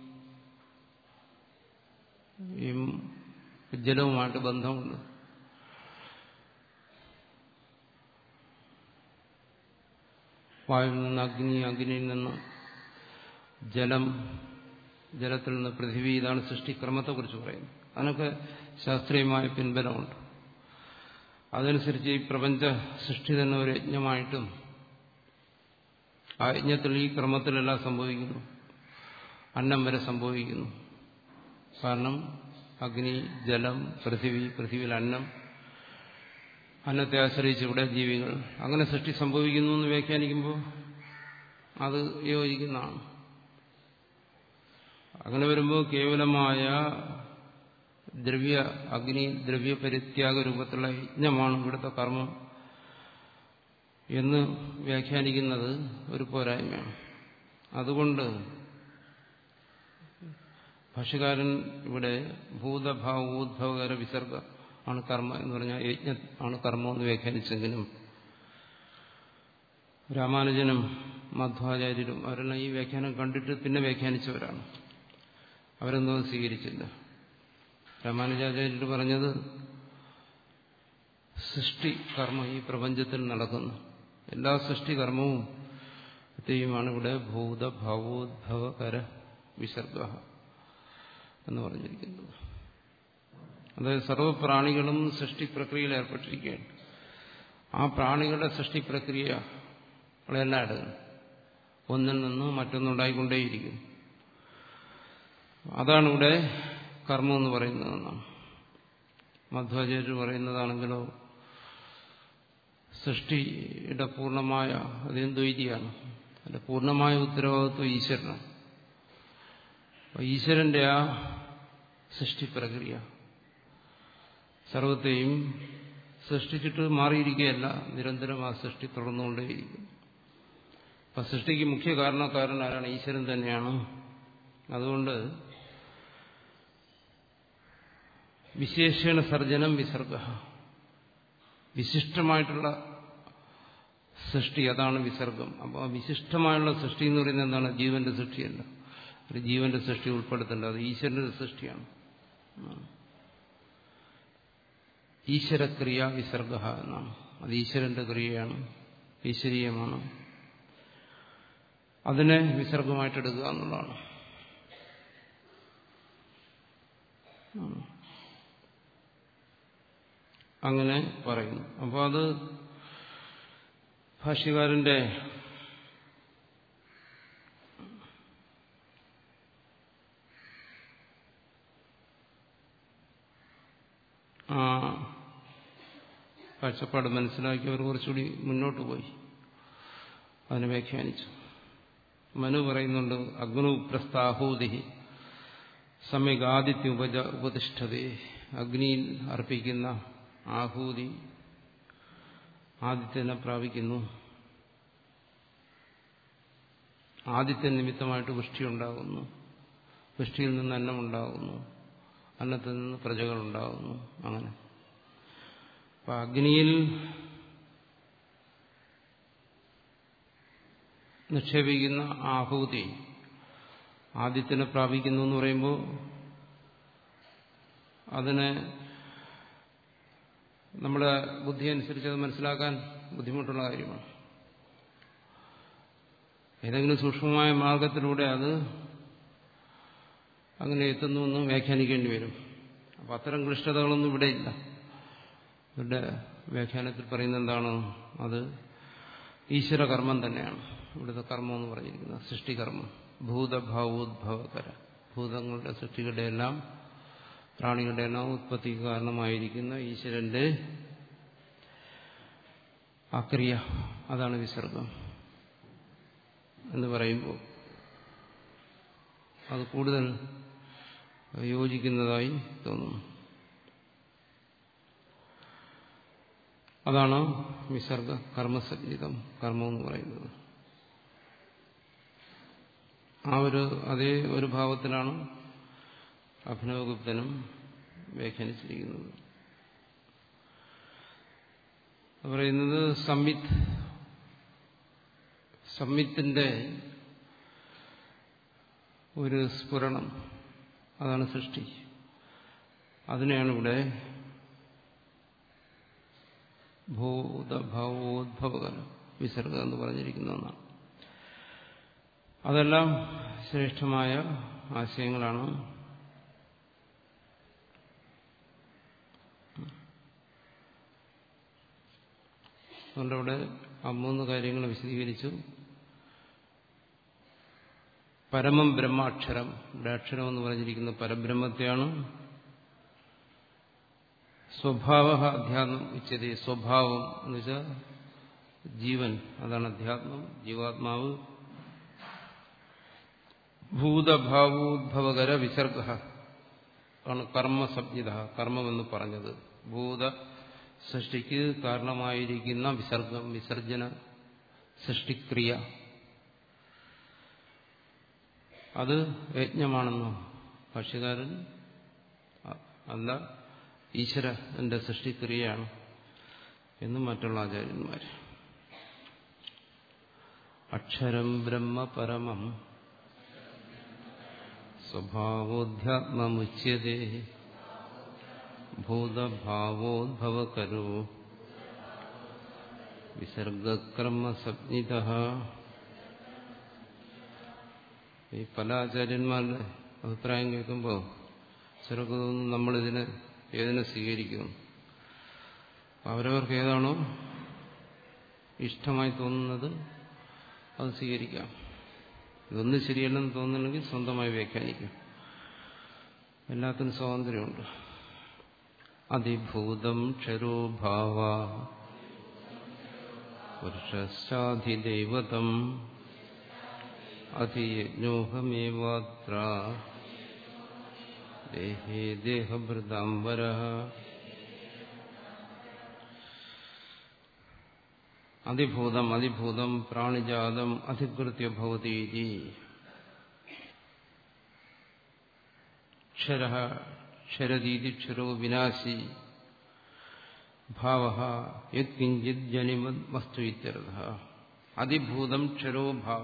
ഈ ജലവുമായിട്ട് ബന്ധമുണ്ട് വായുവിൽ നിന്ന് അഗ്നി അഗ്നിയിൽ നിന്ന് ജലം ജലത്തിൽ നിന്ന് പൃഥിവി ഇതാണ് സൃഷ്ടിക്രമത്തെക്കുറിച്ച് പറയുന്നത് അതിനൊക്കെ ശാസ്ത്രീയമായ പിൻബലമുണ്ട് അതനുസരിച്ച് ഈ പ്രപഞ്ച സൃഷ്ടി തന്നെ ഒരു യജ്ഞമായിട്ടും ആ യജ്ഞത്തിൽ ഈ ക്രമത്തിലെല്ലാം സംഭവിക്കുന്നു അന്നം വരെ സംഭവിക്കുന്നു കാരണം അഗ്നി ജലം പൃഥിവി പൃഥിവിയിൽ അന്നം അന്നത്തെ ആശ്രയിച്ച് ഇവിടെ ജീവികൾ അങ്ങനെ സൃഷ്ടി സംഭവിക്കുന്നു എന്ന് വ്യാഖ്യാനിക്കുമ്പോൾ അത് യോജിക്കുന്നതാണ് അങ്ങനെ വരുമ്പോൾ കേവലമായ ദ്രവ്യ അഗ്നി ദ്രവ്യ പരിത്യാഗ രൂപത്തിലുള്ള യജ്ഞമാണ് ഇവിടുത്തെ കർമ്മം എന്ന് വ്യാഖ്യാനിക്കുന്നത് ഒരു പോരായ്മയാണ് അതുകൊണ്ട് ഭാഷകാരൻ ഇവിടെ ഭൂതഭാവോദ്ഭവകര വിസർഗ ആണ് കർമ്മ എന്ന് പറഞ്ഞാൽ യജ്ഞ ആണ് കർമ്മം എന്ന് വ്യാഖ്യാനിച്ചെങ്കിലും രാമാനുജനും മധ്വാചാര്യരും അവരെല്ലാം ഈ വ്യാഖ്യാനം കണ്ടിട്ട് പിന്നെ വ്യാഖ്യാനിച്ചവരാണ് അവരൊന്നും അത് സ്വീകരിച്ചില്ല രാമാനുജാചാര്യർ പറഞ്ഞത് സൃഷ്ടി കർമ്മം ഈ പ്രപഞ്ചത്തിൽ നടക്കുന്നു എല്ലാ സൃഷ്ടി കർമ്മവും മാണ് ഇവിടെ ഭൂതഭാവോദ്ഭവകര വിസർഗ എന്ന് പറഞ്ഞിരിക്കുന്നത് അതായത് സർവ്വപ്രാണികളും സൃഷ്ടി പ്രക്രിയയിൽ ഏർപ്പെട്ടിരിക്കുകയാണ് ആ പ്രാണികളുടെ സൃഷ്ടി പ്രക്രിയ എല്ലാം എടുക്കണം ഒന്നിൽ നിന്ന് മറ്റൊന്നുണ്ടായിക്കൊണ്ടേയിരിക്കും അതാണ് ഇവിടെ കർമ്മം എന്ന് പറയുന്നതെന്നാണ് മധ്വാചാര്യർ പറയുന്നതാണെങ്കിലോ സൃഷ്ടിയുടെ പൂർണ്ണമായ അതിന് ദ്വൈതിയാണ് അതിന്റെ പൂർണ്ണമായ ഉത്തരവാദിത്വം ഈശ്വരനാണ് ഈശ്വരന്റെ ആ സൃഷ്ടി പ്രക്രിയ സർവത്തെയും സൃഷ്ടിച്ചിട്ട് മാറിയിരിക്കുകയല്ല നിരന്തരം ആ സൃഷ്ടി തുടർന്നുകൊണ്ടേയിരിക്കും അപ്പൊ സൃഷ്ടിക്ക് മുഖ്യ കാരണക്കാരൻ ആരാണ് ഈശ്വരൻ തന്നെയാണ് അതുകൊണ്ട് വിശേഷണ സർജനം വിസർഗ വിശിഷ്ടമായിട്ടുള്ള സൃഷ്ടി അതാണ് വിസർഗം അപ്പോൾ ആ വിശിഷ്ടമായുള്ള സൃഷ്ടി എന്ന് പറയുന്നത് എന്താണ് ജീവന്റെ സൃഷ്ടിയല്ല ഒരു ജീവന്റെ സൃഷ്ടി ഉൾപ്പെടുത്തേണ്ടത് അത് ഈശ്വരന്റെ സൃഷ്ടിയാണ് ഈശ്വരക്രിയ വിസർഗ എന്നാണ് അത് ഈശ്വരന്റെ ക്രിയയാണ് ഈശ്വരീയമാണ് അതിനെ വിസർഗമായിട്ടെടുക്കുക എന്നുള്ളതാണ് അങ്ങനെ പറയുന്നു അപ്പോൾ അത് ഭാഷ്യകാരന്റെ ആ കാഴ്ചപ്പാട് മനസ്സിലാക്കിയവർ കുറച്ചുകൂടി മുന്നോട്ട് പോയി അതിനെ വ്യാഖ്യാനിച്ചു മനു പറയുന്നുണ്ട് അഗ്നു പ്രസ്ഥാഹൂതി സമ്യഗാദിത്യ ഉപജ ഉപതിഷ്ഠതേ അഗ്നിയിൽ അർപ്പിക്കുന്ന ആഹൂതി ആദിത്യനെ പ്രാപിക്കുന്നു ആദിത്യ നിമിത്തമായിട്ട് വൃഷ്ടിയുണ്ടാകുന്നു വൃഷ്ടിയിൽ നിന്ന് അന്നമുണ്ടാകുന്നു അന്നത്തിൽ നിന്ന് പ്രജകളുണ്ടാകുന്നു അങ്ങനെ അപ്പൊ അഗ്നിയിൽ നിക്ഷേപിക്കുന്ന ആഹൂതി ആദിത്യനെ പ്രാപിക്കുന്നു എന്ന് പറയുമ്പോൾ അതിനെ നമ്മുടെ ബുദ്ധി അനുസരിച്ച് അത് മനസ്സിലാക്കാൻ ബുദ്ധിമുട്ടുള്ള കാര്യമാണ് ഏതെങ്കിലും സൂക്ഷ്മമായ മാർഗത്തിലൂടെ അത് അങ്ങനെ എത്തുന്നു എന്ന് വ്യാഖ്യാനിക്കേണ്ടി വരും അപ്പം അത്തരം ക്ലിഷ്ടതകളൊന്നും ഇവിടെയില്ല ഇവരുടെ വ്യാഖ്യാനത്തിൽ പറയുന്നത് എന്താണ് അത് ഈശ്വരകർമ്മം തന്നെയാണ് ഇവിടുത്തെ കർമ്മം എന്ന് പറഞ്ഞിരിക്കുന്നത് സൃഷ്ടികർമ്മം ഭൂതഭാവോദ്ഭവകര ഭൂതങ്ങളുടെ സൃഷ്ടികളുടെ എല്ലാം പ്രാണികളുടെ എല്ലാം ഉത്പത്തിക്ക് കാരണമായിരിക്കുന്ന ഈശ്വരന്റെ അക്രിയ അതാണ് വിസർഗം എന്ന് പറയുമ്പോൾ അത് കൂടുതൽ യോജിക്കുന്നതായി തോന്നുന്നു അതാണ് വിസർഗ കർമ്മസജ്ജിതം കർമ്മം എന്ന് പറയുന്നത് ആ ഒരു അതേ ഒരു ഭാവത്തിലാണ് അഭിനവഗുപ്തനും വ്യാഖ്യാനിച്ചിരിക്കുന്നത് പറയുന്നത് സംവിത്ത് സംവിത്തിന്റെ ഒരു സ്ഫുരണം അതാണ് സൃഷ്ടി അതിനെയാണ് ഇവിടെ ഭൂതഭാവോദ്ഭവകര വിസർഗ എന്ന് പറഞ്ഞിരിക്കുന്നതാണ് അതെല്ലാം ശ്രേഷ്ഠമായ ആശയങ്ങളാണ് അതുകൊണ്ടവിടെ ആ മൂന്ന് കാര്യങ്ങൾ വിശദീകരിച്ചു പരമം ബ്രഹ്മാക്ഷരം ഇവിടെ അക്ഷരം എന്ന് പറഞ്ഞിരിക്കുന്ന പരബ്രഹ്മത്തെയാണ് സ്വഭാവ അധ്യാത്മം ഉച്ചതി സ്വഭാവം എന്ന് വെച്ചാൽ ജീവൻ അതാണ് അധ്യാത്മം ജീവാത്മാവ് ഭൂതഭാവോദ്ഭവകര വിസർഗ ആണ് കർമ്മസംഹിത കർമ്മമെന്ന് പറഞ്ഞത് ഭൂത സൃഷ്ടിക്ക് കാരണമായിരിക്കുന്ന വിസർഗം വിസർജന സൃഷ്ടിക്രിയ അത് യജ്ഞമാണെന്നോ ഭാഷ്യകാരൻ അല്ല ഈശ്വരന്റെ സൃഷ്ടിക്രിയയാണ് എന്നും മറ്റുള്ള ആചാര്യന്മാർ അക്ഷരം ബ്രഹ്മ പരമം സ്വഭാവോധ്യാത്മമുച്യതേ ഭൂതഭാവോദ്ഭവകരോ വിസർഗക്രമസജ്ഞിത ഈ പല ആചാര്യന്മാരുടെ അഭിപ്രായം കേൾക്കുമ്പോൾ ചിലർക്ക് തോന്നുന്നു നമ്മളിതിനെ ഏതിനെ സ്വീകരിക്കുന്നു അവരവർക്ക് ഏതാണോ ഇഷ്ടമായി തോന്നുന്നത് അത് സ്വീകരിക്കാം ഇതൊന്നും ശരിയല്ലെന്ന് തോന്നുന്നുണ്ടെങ്കിൽ സ്വന്തമായി വ്യാഖ്യാനിക്കാം എല്ലാത്തിനും സ്വാതന്ത്ര്യമുണ്ട് അതിഭൂതം ക്ഷരോഭാവ പുരുഷാധിദൈവതം അധിയജ്ഞോഹമേവാത്ര ദേഹേ ദേഹഭൃതാംബര അതിഭൂതം അതിഭൂതം പ്രാണിജാതം അധികൃത്യ ഭവതീതി ക്ഷര ക്ഷരതീതി ക്ഷരോ വിനാശി ഭാവ യത്കിഞ്ചിത് ജനിമത് വസ്തു ഇത്യർത്ഥ അതിഭൂതം ക്ഷരോ ഭാവ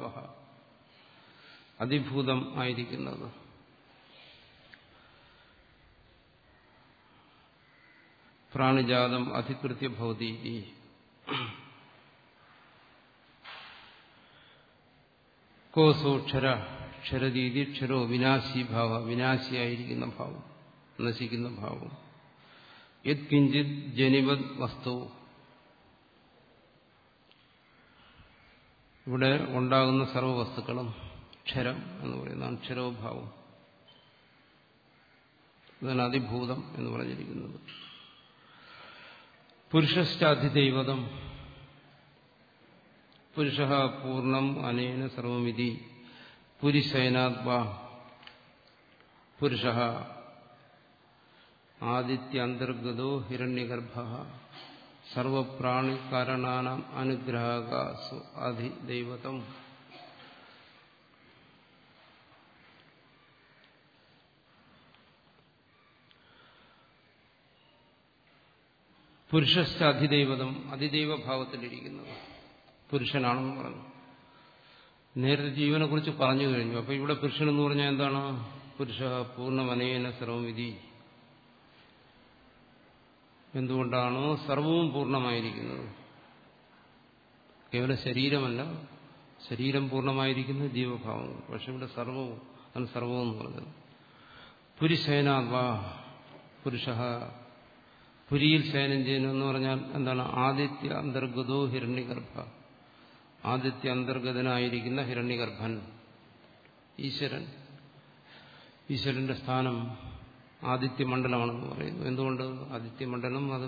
അതിഭൂതം ആയിരിക്കുന്നത് പ്രാണിജാതം അധികൃത്യ ഭവതി കോസോ ക്ഷര ക്ഷരതീതി ക്ഷരോ വിനാശി ഭാവ വിനാശിയായിരിക്കുന്ന ഭാവം നശിക്കുന്ന ഭാവം യത്കിഞ്ചിത് ജനിവത് വസ്തു ഇവിടെ ഉണ്ടാകുന്ന സർവവസ്തുക്കളും ക്ഷരം എന്ന് പറയുന്നതാണ് ക്ഷരോഭാവം അതാണ് അതിഭൂതം എന്ന് പറഞ്ഞിരിക്കുന്നത് പുരുഷശ്ചാധിദൈവതം പുരുഷ പൂർണ്ണം അനേന സർവമിതി പുരിശയനാത്മാ പുരുഷ ആദിത്യന്തർഗതോ ഹിരണ്യഗർഭ സർവപ്രാണികാരണാനാം അനുഗ്രഹകാസു അധിദൈവതം പുരുഷസ്ഥ അധിദൈവതം അതിദൈവഭാവത്തിലിരിക്കുന്നത് പുരുഷനാണെന്ന് പറഞ്ഞു നേരത്തെ ജീവനെ കുറിച്ച് പറഞ്ഞു കഴിഞ്ഞു അപ്പൊ ഇവിടെ പുരുഷൻ എന്ന് പറഞ്ഞാൽ എന്താണ് പുരുഷ പൂർണ്ണമനേന സർവമിതി എന്തുകൊണ്ടാണോ സർവവും പൂർണ്ണമായിരിക്കുന്നത് കേവലം ശരീരമല്ല ശരീരം പൂർണ്ണമായിരിക്കുന്നത് ജീവഭാവം പക്ഷെ ഇവിടെ സർവവും അതാണ് സർവവും എന്ന് പറഞ്ഞത് പുരിശയനാത്വാ പുരുഷ പുരിയിൽ ശയനം ചെയ്യുന്നു എന്ന് പറഞ്ഞാൽ എന്താണ് ആദിത്യ അന്തർഗതോ ഹിരണ്യഗർഭ ആദിത്യ അന്തർഗതനായിരിക്കുന്ന ഹിരണ്യഗർഭൻ ഈശ്വരൻ ഈശ്വരന്റെ സ്ഥാനം ആദിത്യമണ്ഡലമാണെന്ന് പറയുന്നു എന്തുകൊണ്ട് ആദിത്യമണ്ഡലം അത്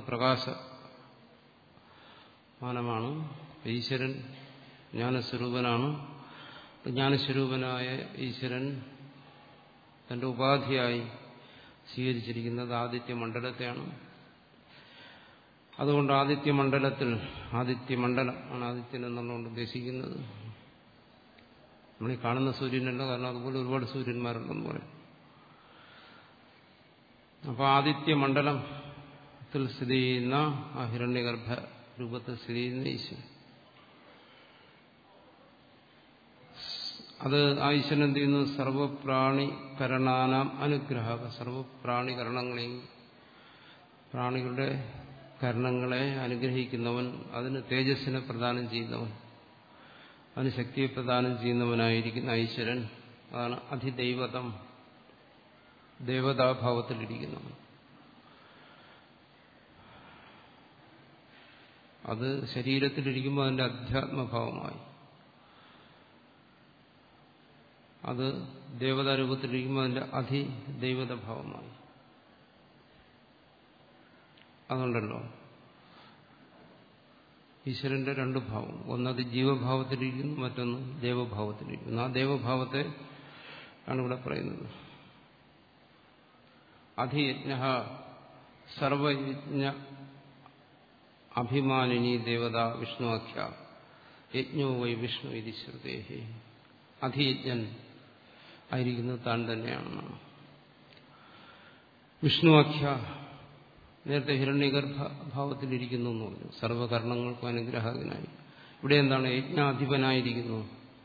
പ്രകാശമാനമാണ് ഈശ്വരൻ ജ്ഞാനസ്വരൂപനാണ് ജ്ഞാനസ്വരൂപനായ ഈശ്വരൻ തന്റെ ഉപാധിയായി സ്വീകരിച്ചിരിക്കുന്നത് ആദിത്യമണ്ഡലത്തെയാണ് അതുകൊണ്ട് ആദിത്യമണ്ഡലത്തിൽ ആദിത്യമണ്ഡലം ആണ് ആദിത്യൻ എന്നുള്ളതുകൊണ്ട് ഉദ്ദേശിക്കുന്നത് നമ്മളീ കാണുന്ന സൂര്യനല്ല കാരണം അതുപോലെ ഒരുപാട് സൂര്യന്മാരുണ്ടെന്ന് പറയും അപ്പോൾ ആദിത്യമണ്ഡലത്തിൽ സ്ഥിതി ചെയ്യുന്ന ആ ഹിരണ്യഗർഭ രൂപത്തിൽ സ്ഥിതി ചെയ്യുന്ന ഈശ്വരൻ അത് ആ ഈശ്വരൻ എന്ത് ചെയ്യുന്നു സർവപ്രാണികരണാനാം അനുഗ്രഹ സർവപ്രാണികരണങ്ങളെയും പ്രാണികളുടെ കരണങ്ങളെ അനുഗ്രഹിക്കുന്നവൻ അതിന് തേജസ്സിനെ പ്രദാനം ചെയ്യുന്നവൻ അതിന് ശക്തിയെ പ്രദാനം ചെയ്യുന്നവനായിരിക്കുന്ന ഈശ്വരൻ അതാണ് അധിദൈവതം ദേവതാഭാവത്തിലിരിക്കുന്നവൻ അത് ശരീരത്തിലിരിക്കുമ്പോൾ അതിന്റെ അധ്യാത്മഭാവമായി അത് ദേവതാരൂപത്തിലിരിക്കുമ്പോൾ അതിന്റെ അധിദൈവതഭാവമായി അതുകൊണ്ടല്ലോ ഈശ്വരന്റെ രണ്ട് ഭാവം ഒന്നത് ജീവഭാവത്തിലിരിക്കുന്നു മറ്റൊന്ന് ദേവഭാവത്തിലിരിക്കുന്നു ആ ദേവഭാവത്തെ ആണ് ഇവിടെ പറയുന്നത് അധിയജ്ഞ സർവയജ്ഞ അഭിമാനിനി ദേവത വിഷ്ണുവാഖ്യ യജ്ഞോ വൈ വിഷ്ണു ഇതി ശ്രുതേഹി അധിയജ്ഞൻ ആയിരിക്കുന്നത് താൻ തന്നെയാണ് വിഷ്ണുവാഖ്യ നേരത്തെ ഹിരണ്യഗർഭ ഭാവത്തിലിരിക്കുന്നു എന്ന് പറഞ്ഞു സർവകർണങ്ങൾക്കും അനുഗ്രഹകനായി ഇവിടെ എന്താണ് യജ്ഞാധിപനായിരിക്കുന്നു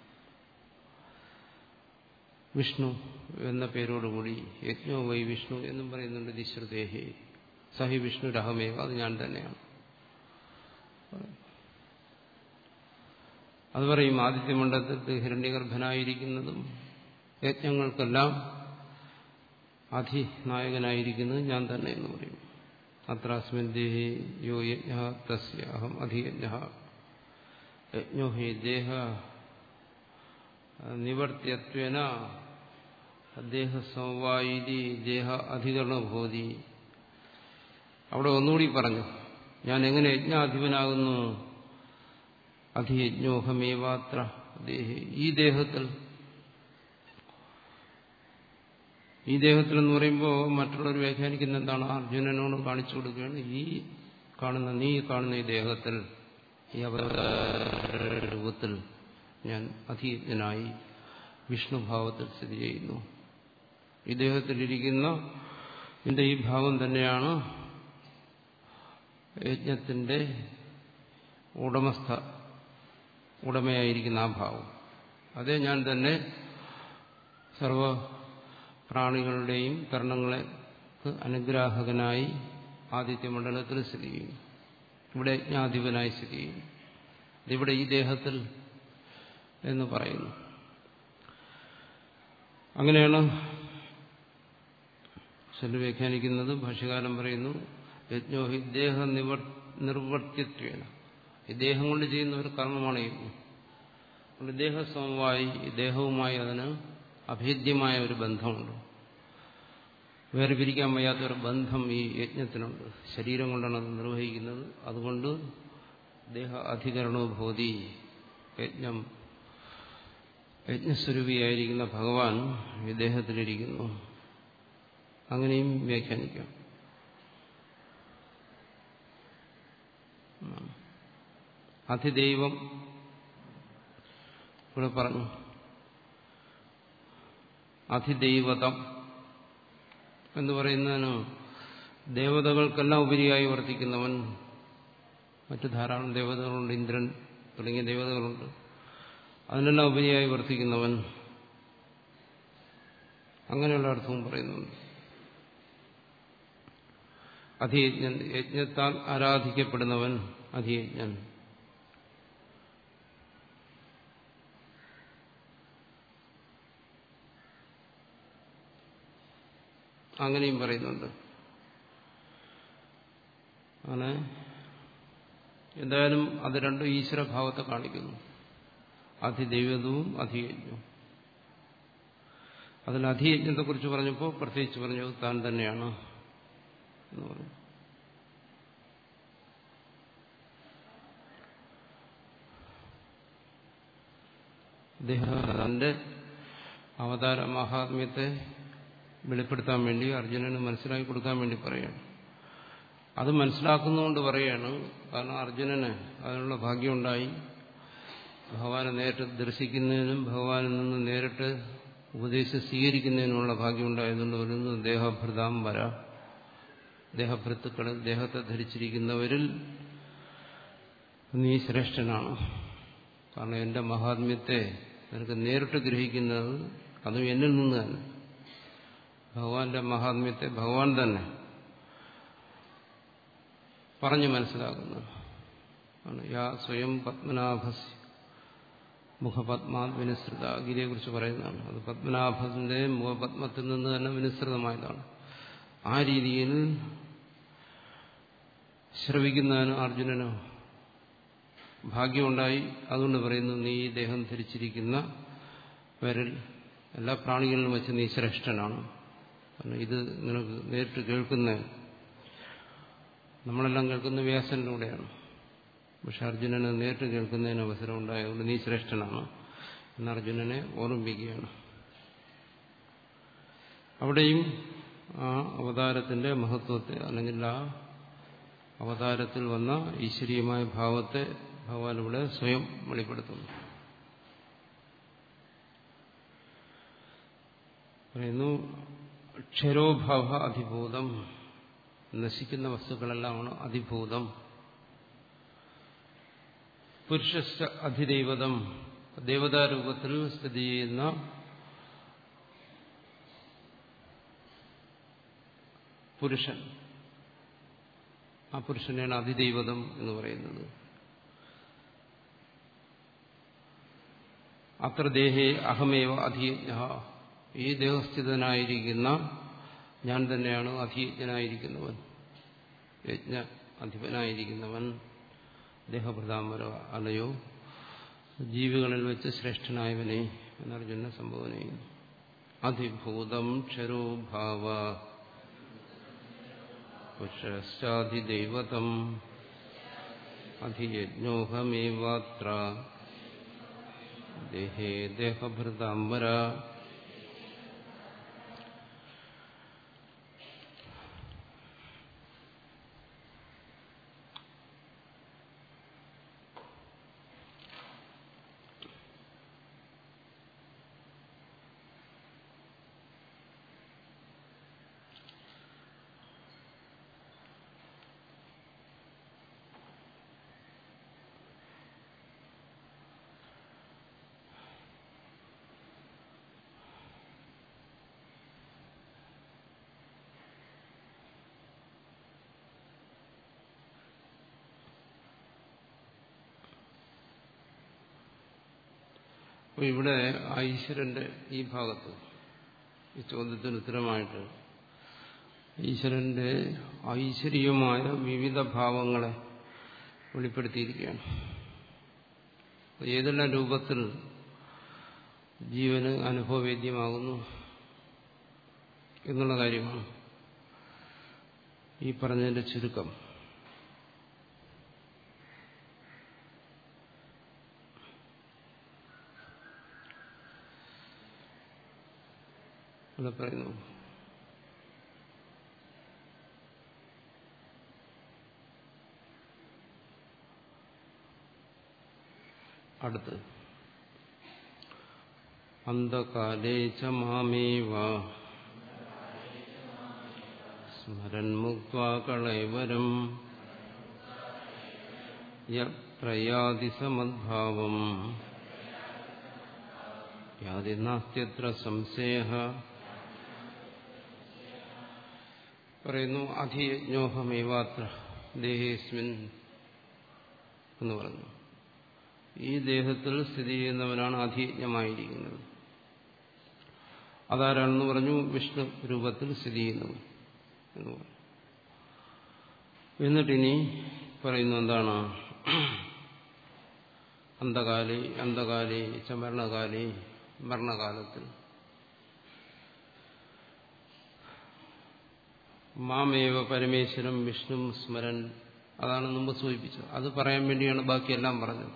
വിഷ്ണു എന്ന പേരോടുകൂടി യജ്ഞോ വൈ വിഷ്ണു എന്നും പറയുന്നുണ്ട് ദിശ്രുദേഹി സഹി വിഷ്ണുരഹമേവ അത് ഞാൻ തന്നെയാണ് അത് പറയും ആദിത്യമണ്ഡലത്തിൽ ഹിരണ്യഗർഭനായിരിക്കുന്നതും യജ്ഞങ്ങൾക്കെല്ലാം അധിനായകനായിരിക്കുന്നത് ഞാൻ തന്നെ എന്ന് പറയും അത്രാസ്മിൻ ദേഹി യോ യജ്ഞ തസ്യ അഹം അധിയജ്ഞ യജ്ഞോ ഹി ദേഹ നിവർത്തിയത്വേന ദേഹ സമവായി ദേഹ അധികരണഭൂതി അവിടെ ഒന്നുകൂടി പറഞ്ഞു ഞാൻ എങ്ങനെ യജ്ഞാധിപനാകുന്നു അധിയജ്ഞോഹമേവാത്ര ദേഹി ഈ ദേഹത്തിൽ ഈ ദേഹത്തിൽ എന്ന് പറയുമ്പോൾ മറ്റുള്ളവർ വ്യാഖ്യാനിക്കുന്ന എന്താണ് അർജുനനോട് കാണിച്ചു കൊടുക്കുകയാണ് ഈ കാണുന്ന നീ കാണുന്ന ഈ ദേഹത്തിൽ ഈ അവതാര രൂപത്തിൽ ഞാൻ അധീനനായി വിഷ്ണുഭാവത്തിൽ സ്ഥിതി ചെയ്യുന്നു ഈ ദേഹത്തിലിരിക്കുന്ന എന്റെ ഈ ഭാവം തന്നെയാണ് യജ്ഞത്തിന്റെ ഉടമസ്ഥ ഉടമയായിരിക്കുന്ന ആ ഭാവം അതേ ഞാൻ തന്നെ സർവ പ്രാണികളുടെയും കർണങ്ങൾക്ക് അനുഗ്രാഹകനായി ആദിത്യമണ്ഡലത്തിൽ സ്ഥിതി ചെയ്യുന്നു ഇവിടെ യജ്ഞാധിപനായി സ്ഥിതി ചെയ്യുന്നു ഇതിവിടെ ഈ ദേഹത്തിൽ എന്ന് പറയുന്നു അങ്ങനെയാണ് ചില വ്യാഖ്യാനിക്കുന്നത് ഭാഷ്യകാലം പറയുന്നു യജ്ഞോഹി ദേഹ നിവർ നിർവർത്തിത്വേന ഈ ദേഹം കൊണ്ട് ചെയ്യുന്ന ഒരു കർമ്മമാണ് യജ്ഞം അതുകൊണ്ട് ദേഹസമമായി ദേഹവുമായി അതിന് അഭേദ്യമായ ഒരു ബന്ധമുണ്ട് വേറെ പിരിക്കാൻ വയ്യാത്ത ഒരു ബന്ധം ഈ യജ്ഞത്തിനുണ്ട് ശരീരം കൊണ്ടാണ് അത് നിർവഹിക്കുന്നത് അതുകൊണ്ട് ദേഹ അധികരണോ ഭൂതി യജ്ഞം യജ്ഞസ്വരൂപിയായിരിക്കുന്ന ഭഗവാൻ ഈ ദേഹത്തിലിരിക്കുന്നു അങ്ങനെയും വ്യാഖ്യാനിക്കാം അതിദൈവം ഇവിടെ പറഞ്ഞു അതിദൈവതം എന്ന് പറയുന്നതിന് ദേവതകൾക്കെല്ലാം ഉപരിയായി വർത്തിക്കുന്നവൻ മറ്റു ധാരാളം ദേവതകളുണ്ട് ഇന്ദ്രൻ തുടങ്ങിയ ദേവതകളുണ്ട് അതിനെല്ലാം ഉപരിയായി വർത്തിക്കുന്നവൻ അങ്ങനെയുള്ള അർത്ഥവും പറയുന്നുണ്ട് അധിയജ്ഞൻ യജ്ഞത്താൽ ആരാധിക്കപ്പെടുന്നവൻ അധിയജ്ഞൻ അങ്ങനെയും പറയുന്നുണ്ട് അങ്ങനെ എന്തായാലും അത് രണ്ടും ഈശ്വരഭാവത്തെ കാണിക്കുന്നു അധിദൈവതവും അധിയജ്ഞവും അതിൽ അധിയജ്ഞത്തെക്കുറിച്ച് പറഞ്ഞപ്പോൾ പ്രത്യേകിച്ച് പറഞ്ഞു താൻ തന്നെയാണ് എന്ന് പറഞ്ഞു അദ്ദേഹം തന്റെ അവതാര മഹാത്മ്യത്തെ വെളിപ്പെടുത്താൻ വേണ്ടി അർജുനന് മനസ്സിലാക്കി കൊടുക്കാൻ വേണ്ടി പറയുകയാണ് അത് മനസ്സിലാക്കുന്നതുകൊണ്ട് പറയുകയാണ് കാരണം അർജുനന് അതിനുള്ള ഭാഗ്യമുണ്ടായി ഭഗവാനെ നേരിട്ട് ദർശിക്കുന്നതിനും ഭഗവാനിൽ നിന്ന് നേരിട്ട് ഉപദേശം സ്വീകരിക്കുന്നതിനുള്ള ഭാഗ്യമുണ്ടായതുകൊണ്ട് വരുന്നത് ദേഹഭൃതാം വര ദേഹഭൃത്തുക്കളിൽ ദേഹത്തെ ധരിച്ചിരിക്കുന്നവരിൽ നീ ശ്രേഷ്ഠനാണ് കാരണം എന്റെ മഹാത്മ്യത്തെ നിനക്ക് നേരിട്ട് ഗ്രഹിക്കുന്നത് അതും എന്നിൽ നിന്ന് തന്നെ ഭഗവാന്റെ മഹാത്മ്യത്തെ ഭഗവാൻ തന്നെ പറഞ്ഞു മനസ്സിലാക്കുന്നു യാ സ്വയം പത്മനാഭസ് മുഖപത്മാത് വിനുസൃത ഗിരിയെക്കുറിച്ച് പറയുന്നതാണ് അത് പത്മനാഭന്റെ മുഖപത്മത്തിൽ നിന്ന് തന്നെ വിനുസൃതമായതാണ് ആ രീതിയിൽ ശ്രവിക്കുന്നതിന് അർജുനന് ഭാഗ്യമുണ്ടായി അതുകൊണ്ട് പറയുന്നു നീ ഈ ദേഹം ധരിച്ചിരിക്കുന്ന വരിൽ എല്ലാ പ്രാണികളിലും വെച്ച് നീ ശ്രേഷ്ഠനാണ് കാരണം ഇത് നിനക്ക് നേരിട്ട് കേൾക്കുന്ന നമ്മളെല്ലാം കേൾക്കുന്ന വ്യാസനിലൂടെയാണ് പക്ഷെ അർജുനന് നേരിട്ട് കേൾക്കുന്നതിന് അവസരം ഉണ്ടായതുകൊണ്ട് നീ ശ്രേഷ്ഠനാണ് എന്ന് അർജുനനെ ഓർമ്മിപ്പിക്കുകയാണ് അവിടെയും ആ അവതാരത്തിന്റെ മഹത്വത്തെ അല്ലെങ്കിൽ ആ അവതാരത്തിൽ വന്ന ഈശ്വരീയമായ ഭാവത്തെ ഭഗവാൻ ഇവിടെ സ്വയം വെളിപ്പെടുത്തുന്നു പറയുന്നു ക്ഷരോഭാവ അധിഭൂതം നശിക്കുന്ന വസ്തുക്കളെല്ലാമാണ് അധിഭൂതം പുരുഷ അധിദൈവതം ദേവതാരൂപത്തിൽ സ്ഥിതി ചെയ്യുന്ന പുരുഷൻ ആ പുരുഷനെയാണ് അതിദൈവതം എന്ന് പറയുന്നത് അത്ര ദേഹേ അഹമേവ അധിയജ്ഞ ഈ ദേഹസ്ഥിതനായിരിക്കുന്ന ഞാൻ തന്നെയാണ് അധിയജ്ഞനായിരിക്കുന്നവൻ യജ്ഞ അധിപനായിരിക്കുന്നവൻ ദേഹപ്രധാമര അലയോ ജീവികളിൽ വെച്ച് ശ്രേഷ്ഠനായവനെ എന്നർജുന സംബോധന ചെയ്യുന്നു അധിഭൂതം ക്ഷരോഭാവ പുരുഷാധിദൈവതം അധിയജ്ഞോഹമേവാത്ര ദേഹേ ദേഹഭൃതാംബര അപ്പോൾ ഇവിടെ ഈശ്വരന്റെ ഈ ഭാഗത്ത് ഈ ചോദ്യത്തിന് ഉത്തരമായിട്ട് ഈശ്വരന്റെ ഐശ്വര്യമായ വിവിധ ഭാവങ്ങളെ വെളിപ്പെടുത്തിയിരിക്കുകയാണ് ഏതെല്ലാം രൂപത്തിൽ ജീവന് അനുഭവവേദ്യമാകുന്നു എന്നുള്ള കാര്യമാണ് ഈ പറഞ്ഞതിന്റെ ചുരുക്കം ഇവിടെ പറയുന്നു അടുത്ത് അന്ധകാലേ ച മാമേവ സ്മരന്മുക്വാ കളൈവരം യയാതി സമദ്ഭാവം യാതി നാസ്ത്യത്ര സംശയ പറയുന്നു അധിയജ്ഞോഹമേവാത്ര ദേഹേസ്മിൻ എന്ന് പറഞ്ഞു ഈ ദേഹത്തിൽ സ്ഥിതി ചെയ്യുന്നവനാണ് അധിയജ്ഞമായിരിക്കുന്നത് അതാരാണെന്ന് പറഞ്ഞു വിഷ്ണു രൂപത്തിൽ സ്ഥിതി ചെയ്യുന്നവൻ എന്ന് പറഞ്ഞു എന്നിട്ടിനി പറയുന്നു എന്താണ് അന്ധകാലി അന്ധകാലി ചമരണകാലി മരണകാലത്തിൽ മാമേവ പരമേശ്വരം വിഷ്ണു സ്മരൻ അതാണ് മുമ്പ് സൂചിപ്പിച്ചത് അത് പറയാൻ വേണ്ടിയാണ് ബാക്കിയെല്ലാം പറഞ്ഞത്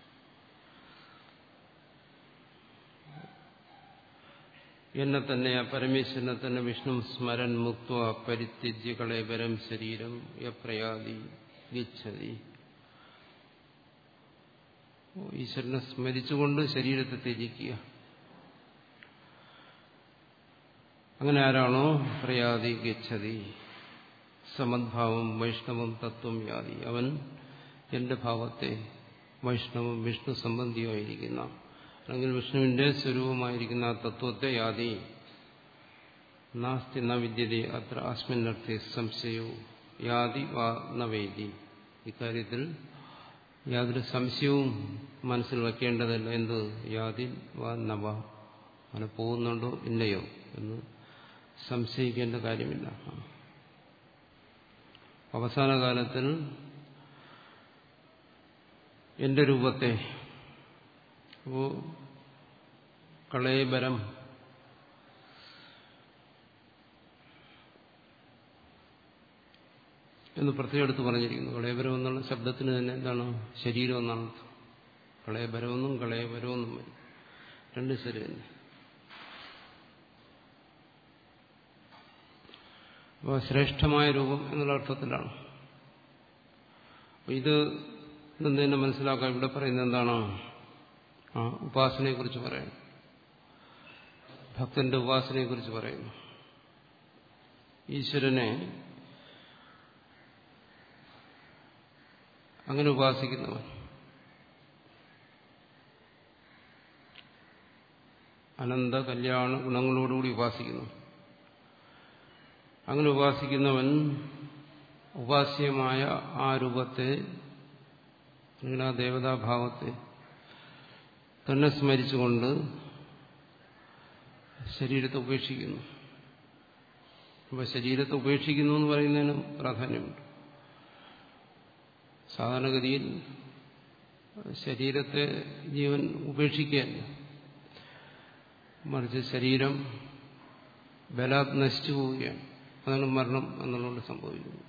എന്നെ തന്നെ ആ പരമേശ്വരനെ തന്നെ വിഷ്ണു സ്മരൻ മുക്ത പരിത്യജ്യ കളേപരം ശരീരം യപ്രയാതി ഗച്ഛതി ഈശ്വരനെ സ്മരിച്ചുകൊണ്ട് ശരീരത്തെ ത്യജിക്കുക അങ്ങനെ ആരാണോ പ്രയാതി ഗച്ഛതി സമദ്ഭാവം വൈഷ്ണവം തത്വം യാതി അവൻ എന്റെ ഭാവത്തെ വൈഷ്ണവം വിഷ്ണു സംബന്ധിയായിരിക്കുന്ന അല്ലെങ്കിൽ വിഷ്ണുവിന്റെ സ്വരൂപമായിരിക്കുന്ന ആ തത്വത്തെ യാതി നാസ്തി ന വിദ്യതേ അത്ര അസ്മിന്നർത്ഥി സംശയോ യാതി വാ നവേദി ഇക്കാര്യത്തിൽ യാതൊരു സംശയവും മനസ്സിൽ വയ്ക്കേണ്ടതല്ല എന്ത് യാതി വാ നവ അങ്ങനെ പോകുന്നുണ്ടോ ഇല്ലയോ എന്ന് സംശയിക്കേണ്ട കാര്യമില്ല അവസാന കാലത്തിൽ എന്റെ രൂപത്തെ ഓ കളയബരം എന്ന് പ്രത്യേകം എടുത്ത് പറഞ്ഞിരിക്കുന്നു കളയബരം എന്നുള്ള ശബ്ദത്തിന് തന്നെ എന്താണ് ശരീരം എന്നാണ് കളയബരമെന്നും കളയബരമെന്നും വരും രണ്ട് ശരി തന്നെ അപ്പോൾ ശ്രേഷ്ഠമായ രൂപം എന്നുള്ള അർത്ഥത്തിലാണ് ഇത് തന്നെ മനസ്സിലാക്കാൻ ഇവിടെ പറയുന്നത് എന്താണ് ആ ഉപാസനയെക്കുറിച്ച് പറയുന്നു ഭക്തന്റെ ഉപാസനയെക്കുറിച്ച് പറയുന്നു ഈശ്വരനെ അങ്ങനെ ഉപാസിക്കുന്നവൻ അനന്ത കല്യാണ ഗുണങ്ങളോടുകൂടി ഉപാസിക്കുന്നു അങ്ങനെ ഉപാസിക്കുന്നവൻ ഉപാസ്യമായ ആ രൂപത്തെ അല്ലെങ്കിൽ ആ ദേവതാഭാവത്തെ തന്നെ സ്മരിച്ചുകൊണ്ട് ശരീരത്തെ ഉപേക്ഷിക്കുന്നു അപ്പോൾ ശരീരത്തെ ഉപേക്ഷിക്കുന്നു എന്ന് പറയുന്നതിന് പ്രാധാന്യമുണ്ട് സാധാരണഗതിയിൽ ശരീരത്തെ ജീവൻ ഉപേക്ഷിക്കുകയല്ല മറിച്ച് ശരീരം ബലാത് നശിച്ചു പോവുകയാണ് അതാണ് മരണം എന്നുള്ളത് സംഭവിക്കുന്നത്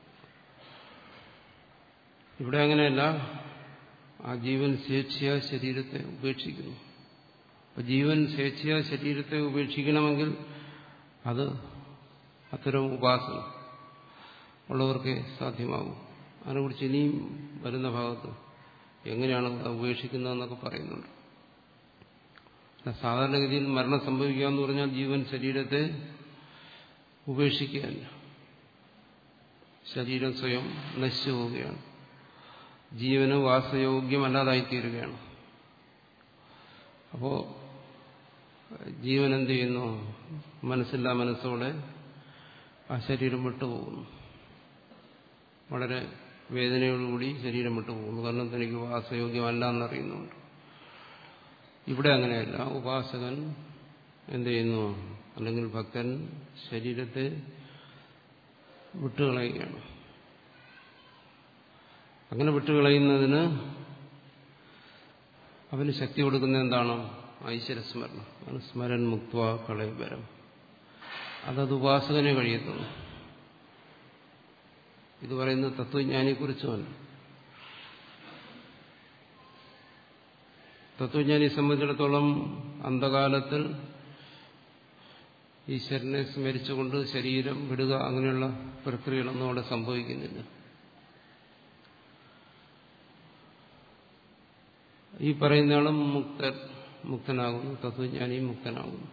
ഇവിടെ അങ്ങനെയല്ല ആ ജീവൻ സ്വേച്ഛയാ ശരീരത്തെ ഉപേക്ഷിക്കുന്നു അപ്പൊ ജീവൻ സ്വേച്ഛയാ ശരീരത്തെ ഉപേക്ഷിക്കണമെങ്കിൽ അത് അത്തരം ഉപാസന ഉള്ളവർക്കേ സാധ്യമാകും അതിനെക്കുറിച്ച് ഇനിയും വരുന്ന ഭാഗത്ത് എങ്ങനെയാണ് ഉപേക്ഷിക്കുന്നതെന്നൊക്കെ പറയുന്നുണ്ട് സാധാരണഗതിയിൽ മരണം സംഭവിക്കുക എന്ന് പറഞ്ഞാൽ ജീവൻ ശരീരത്തെ ഉപേക്ഷിക്കുകയല്ല ശരീരം സ്വയം നശിച്ചു പോവുകയാണ് ജീവന് വാസയോഗ്യമല്ലാതായിത്തീരുകയാണ് അപ്പോ ജീവൻ എന്ത് ചെയ്യുന്നു മനസ്സില്ലാ മനസ്സോടെ ആ ശരീരം വിട്ടുപോകുന്നു വളരെ വേദനയോടുകൂടി ശരീരം വിട്ടുപോകുന്നു കാരണം തനിക്ക് വാസയോഗ്യമല്ല എന്നറിയുന്നുണ്ട് ഇവിടെ അങ്ങനെയല്ല ഉപാസകൻ എന്ത് ചെയ്യുന്നു അല്ലെങ്കിൽ ഭക്തൻ ശരീരത്തെ വിട്ടുകളയുകയാണ് അങ്ങനെ വിട്ടുകളയുന്നതിന് അവന് ശക്തി കൊടുക്കുന്ന എന്താണ് ഐശ്വര്യസ്മരണം ആണ് സ്മരൻ മുക്ത കളയപരം അതത് ഉപാസകനെ കഴിയത്തുള്ളൂ ഇത് പറയുന്നത് തത്വജ്ഞാനിയെക്കുറിച്ചുമല്ല തത്വജ്ഞാനിയെ സംബന്ധിച്ചിടത്തോളം അന്ധകാലത്തിൽ ഈശ്വരനെ സ്മരിച്ചുകൊണ്ട് ശരീരം വിടുക അങ്ങനെയുള്ള പ്രക്രിയകളൊന്നും അവിടെ സംഭവിക്കുന്നില്ല ഈ പറയുന്നയാളും മുക്ത മുക്തനാകുന്നു തത്വജ്ഞാനിയും മുക്തനാകുന്നു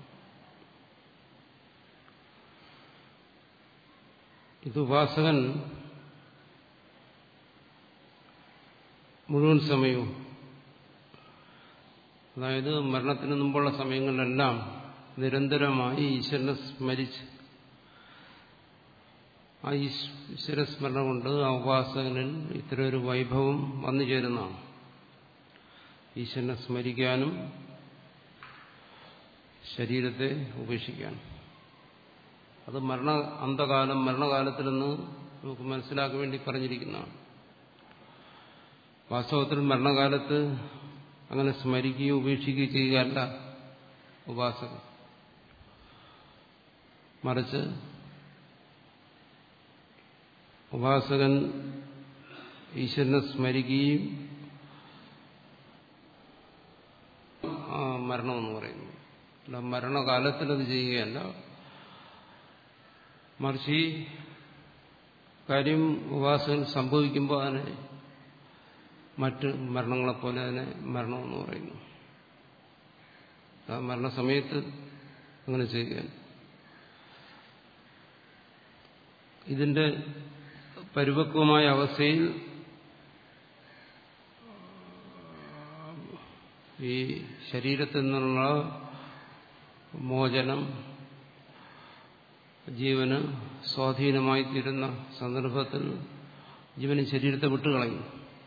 ഇത് ഉപാസകൻ മുഴുവൻ സമയവും അതായത് മരണത്തിന് മുമ്പുള്ള സമയങ്ങളിലെല്ലാം നിരന്തരമായി ഈശ്വരനെ സ്മരിച്ച് ആ ഈശ്വര സ്മരണ കൊണ്ട് ആ ഉപാസകനിൽ ഇത്തരം ഒരു വൈഭവം വന്നു ചേരുന്നതാണ് ഈശ്വരനെ സ്മരിക്കാനും ശരീരത്തെ ഉപേക്ഷിക്കാനും അത് മരണ അന്ധകാലം മരണകാലത്തിൽ നിന്ന് നമുക്ക് മനസ്സിലാക്കാൻ വേണ്ടി പറഞ്ഞിരിക്കുന്നതാണ് വാസ്തവത്തിൽ മരണകാലത്ത് അങ്ങനെ സ്മരിക്കുകയോ ഉപേക്ഷിക്കുകയോ ചെയ്യുകയല്ല ഉപാസകൻ മറിച്ച് ഉപാസകൻ ഈശ്വരനെ സ്മരിക്കുകയും മരണമെന്ന് പറയുന്നു അല്ല മരണകാലത്തിൽ അത് ചെയ്യുകയല്ല മറിച്ച് ഈ കാര്യം ഉപാസകൻ സംഭവിക്കുമ്പോൾ അതിനെ മറ്റ് മരണങ്ങളെപ്പോലെ അതിനെ മരണമെന്ന് പറയുന്നു ആ മരണസമയത്ത് അങ്ങനെ ചെയ്യുകയാണ് ഇതിന്റെ പരിപക്വമായ അവസ്ഥയിൽ ഈ ശരീരത്തിൽ നിന്നുള്ള മോചനം ജീവന് സ്വാധീനമായി തീരുന്ന സന്ദർഭത്തിൽ ജീവന് ശരീരത്തെ വിട്ടുകളയും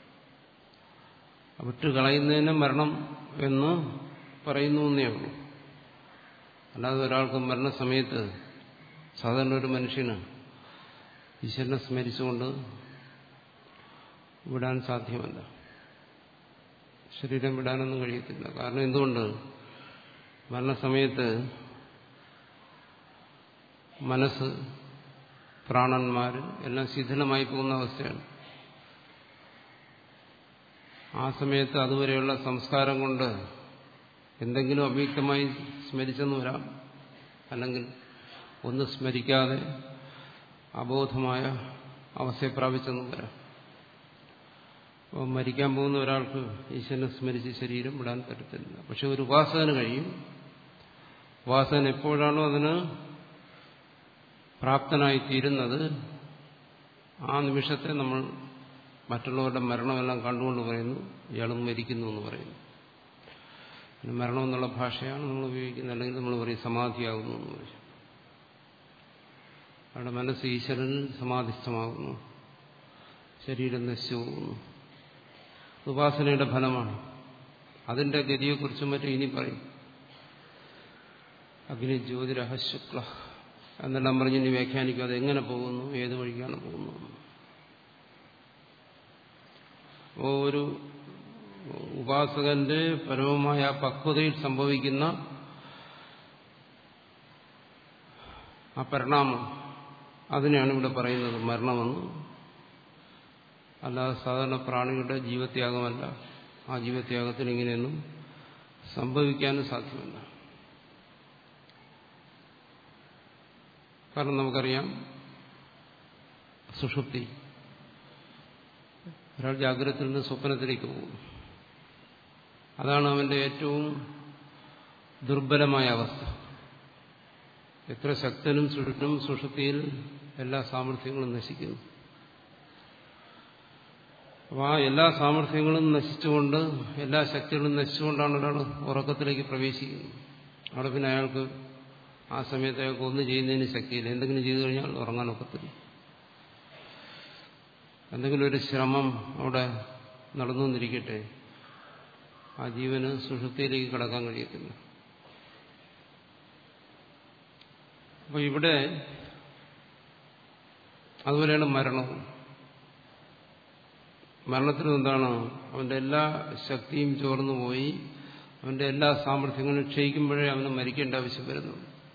വിട്ടുകളയുന്നതിന് മരണം എന്ന് പറയുന്നു എന്നേ ഉള്ളൂ അല്ലാതെ ഒരാൾക്ക് മരണസമയത്ത് സാധാരണ ഒരു മനുഷ്യന് ഈശ്വരനെ സ്മരിച്ചുകൊണ്ട് വിടാൻ സാധ്യമല്ല ശരീരം വിടാനൊന്നും കഴിയത്തില്ല കാരണം എന്തുകൊണ്ട് മരണസമയത്ത് മനസ്സ് പ്രാണന്മാർ എല്ലാം ശിഥിലമായി പോകുന്ന അവസ്ഥയാണ് ആ സമയത്ത് അതുവരെയുള്ള സംസ്കാരം കൊണ്ട് എന്തെങ്കിലും അവ്യക്തമായി സ്മരിച്ചെന്ന് വരാം അല്ലെങ്കിൽ ഒന്ന് സ്മരിക്കാതെ അബോധമായ അവസ്ഥയെ പ്രാപിച്ചെന്നും വരാം അപ്പോൾ മരിക്കാൻ പോകുന്ന ഒരാൾക്ക് ഈശ്വരനെ സ്മരിച്ച് ശരീരം വിടാൻ പറ്റത്തില്ല പക്ഷെ ഒരു ഉപാസകന് കഴിയും ഉപാസകൻ എപ്പോഴാണോ അതിന് പ്രാപ്തനായി തീരുന്നത് ആ നിമിഷത്തെ നമ്മൾ മറ്റുള്ളവരുടെ മരണമെല്ലാം കണ്ടുകൊണ്ട് പറയുന്നു ഇയാളും മരിക്കുന്നു എന്ന് പറയുന്നു പിന്നെ മരണം എന്നുള്ള ഭാഷയാണ് നമ്മൾ ഉപയോഗിക്കുന്നത് അല്ലെങ്കിൽ നമ്മൾ പറയും സമാധിയാകുന്നു എന്ന് പറയും അവിടെ മനസ്സ് ഈശ്വരനിൽ സമാധിസ്ഥമാകുന്നു ശരീരം നശിച്ചു പോകുന്നു ഉപാസനയുടെ ഫലമാണ് അതിന്റെ ഗതിയെക്കുറിച്ചും മറ്റും ഇനി പറയും അഗ്നി ജ്യോതിരഹ ശുക്ല എന്നെല്ലാം പറഞ്ഞ് ഇനി വ്യാഖ്യാനിക്കും അത് എങ്ങനെ പോകുന്നു ഏത് വഴിക്കാണ് പോകുന്നത് ഒരു ഉപാസകന്റെ പരമമായ പക്വതയിൽ സംഭവിക്കുന്ന ആ പരിണാമം അതിനെയാണ് ഇവിടെ പറയുന്നത് മരണമെന്ന് അല്ലാതെ സാധാരണ പ്രാണികളുടെ ജീവത്യാഗമല്ല ആ ജീവത്യാഗത്തിന് ഇങ്ങനെയൊന്നും സംഭവിക്കാനും സാധ്യമല്ല കാരണം നമുക്കറിയാം സുഷുപ്തി ഒരാൾ ജാഗ്രതയിൽ നിന്ന് സ്വപ്നത്തിലേക്ക് പോകും അതാണ് അവന്റെ ഏറ്റവും ദുർബലമായ അവസ്ഥ എത്ര ശക്തനും സുഷുപ്നും സുഷുപ്തിയിൽ എല്ലാ സാമർഥ്യങ്ങളും നശിക്കുന്നു അപ്പോൾ ആ എല്ലാ സാമർഥ്യങ്ങളും നശിച്ചുകൊണ്ട് എല്ലാ ശക്തികളും നശിച്ചുകൊണ്ടാണ് ഒരാൾ ഉറക്കത്തിലേക്ക് പ്രവേശിക്കുന്നത് അവിടെ പിന്നെ അയാൾക്ക് ആ സമയത്ത് അയാൾക്ക് ഒന്നും ചെയ്യുന്നതിന് ശക്തിയില്ല എന്തെങ്കിലും ചെയ്തു കഴിഞ്ഞാൽ ഉറങ്ങാൻ ഒക്കത്തില്ല എന്തെങ്കിലും ഒരു ശ്രമം അവിടെ നടന്നുവന്നിരിക്കട്ടെ ആ ജീവന് സുഷുപ്തിയിലേക്ക് കടക്കാൻ കഴിയത്തില്ല അപ്പൊ ഇവിടെ അതുപോലെയാണ് മരണവും മരണത്തിനും എന്താണ് അവന്റെ എല്ലാ ശക്തിയും ചോർന്നു പോയി അവന്റെ എല്ലാ സാമർഥ്യങ്ങളും ക്ഷയിക്കുമ്പോഴേ അവന് മരിക്കേണ്ട ആവശ്യം വരുന്നു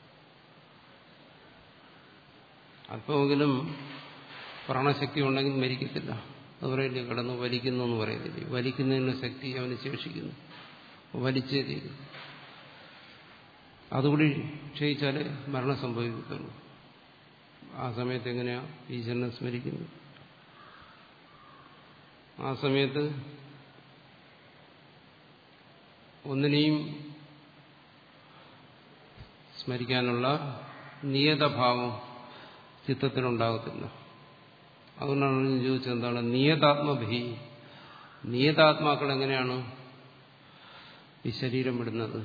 അല്പമെങ്കിലും പ്രാണശക്തി ഉണ്ടെങ്കിൽ മരിക്കത്തില്ല അത് പറയില്ലേ കടന്ന് വലിക്കുന്നു എന്ന് പറയുന്നില്ലേ വലിക്കുന്നതിനുള്ള ശക്തി അവന് ശേഷിക്കുന്നു വലിച്ചേ തീരും അതുകൂടി ക്ഷയിച്ചാലേ മരണം സംഭവിക്കത്തുള്ളൂ ആ സമയത്ത് എങ്ങനെയാ ഈശ്വരനെ സ്മരിക്കുന്നത് ആ സമയത്ത് ഒന്നിനെയും സ്മരിക്കാനുള്ള നിയതഭാവം ചിത്തത്തിലുണ്ടാകത്തില്ല അതുകൊണ്ടാണ് ഞാൻ ചോദിച്ചത് എന്താണ് നിയതാത്മഭി നിയതാത്മാക്കൾ എങ്ങനെയാണ് ഈ ശരീരം വിടുന്നത്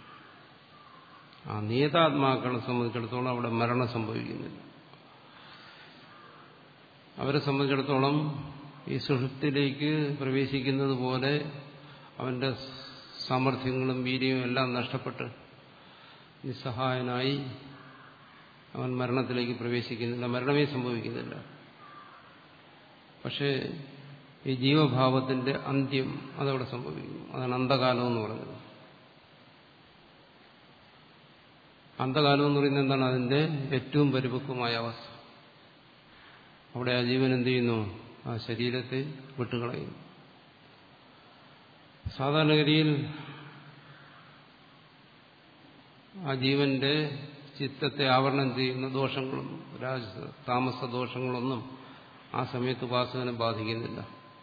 ആ നിയതാത്മാക്കളെ സംബന്ധിച്ചിടത്തോളം അവിടെ മരണം സംഭവിക്കുന്നില്ല അവരെ സംബന്ധിച്ചിടത്തോളം ഈ സുഷുപ്തിയിലേക്ക് പ്രവേശിക്കുന്നത് പോലെ അവന്റെ സാമർഥ്യങ്ങളും വീര്യവും എല്ലാം നഷ്ടപ്പെട്ട് നിസ്സഹായനായി അവൻ മരണത്തിലേക്ക് പ്രവേശിക്കുന്നില്ല മരണമേ സംഭവിക്കുന്നില്ല പക്ഷേ ഈ ജീവഭാവത്തിന്റെ അന്ത്യം അതവിടെ സംഭവിക്കുന്നു അതാണ് അന്ധകാലം എന്ന് പറയുന്നത് അന്ധകാലം എന്ന് പറയുന്നത് എന്താണ് അതിന്റെ ഏറ്റവും പരിപക്വമായ അവസ്ഥ അവിടെ ആ ജീവൻ എന്ത് ചെയ്യുന്നു ആ ശരീരത്തെ വിട്ടുകളയുന്നു സാധാരണഗതിയിൽ ആ ജീവന്റെ ചിത്തത്തെ ആവരണം ചെയ്യുന്ന ദോഷങ്ങളും രാജ താമസ ദോഷങ്ങളൊന്നും ആ സമയത്ത് ഉപാസകനെ ബാധിക്കുന്നില്ല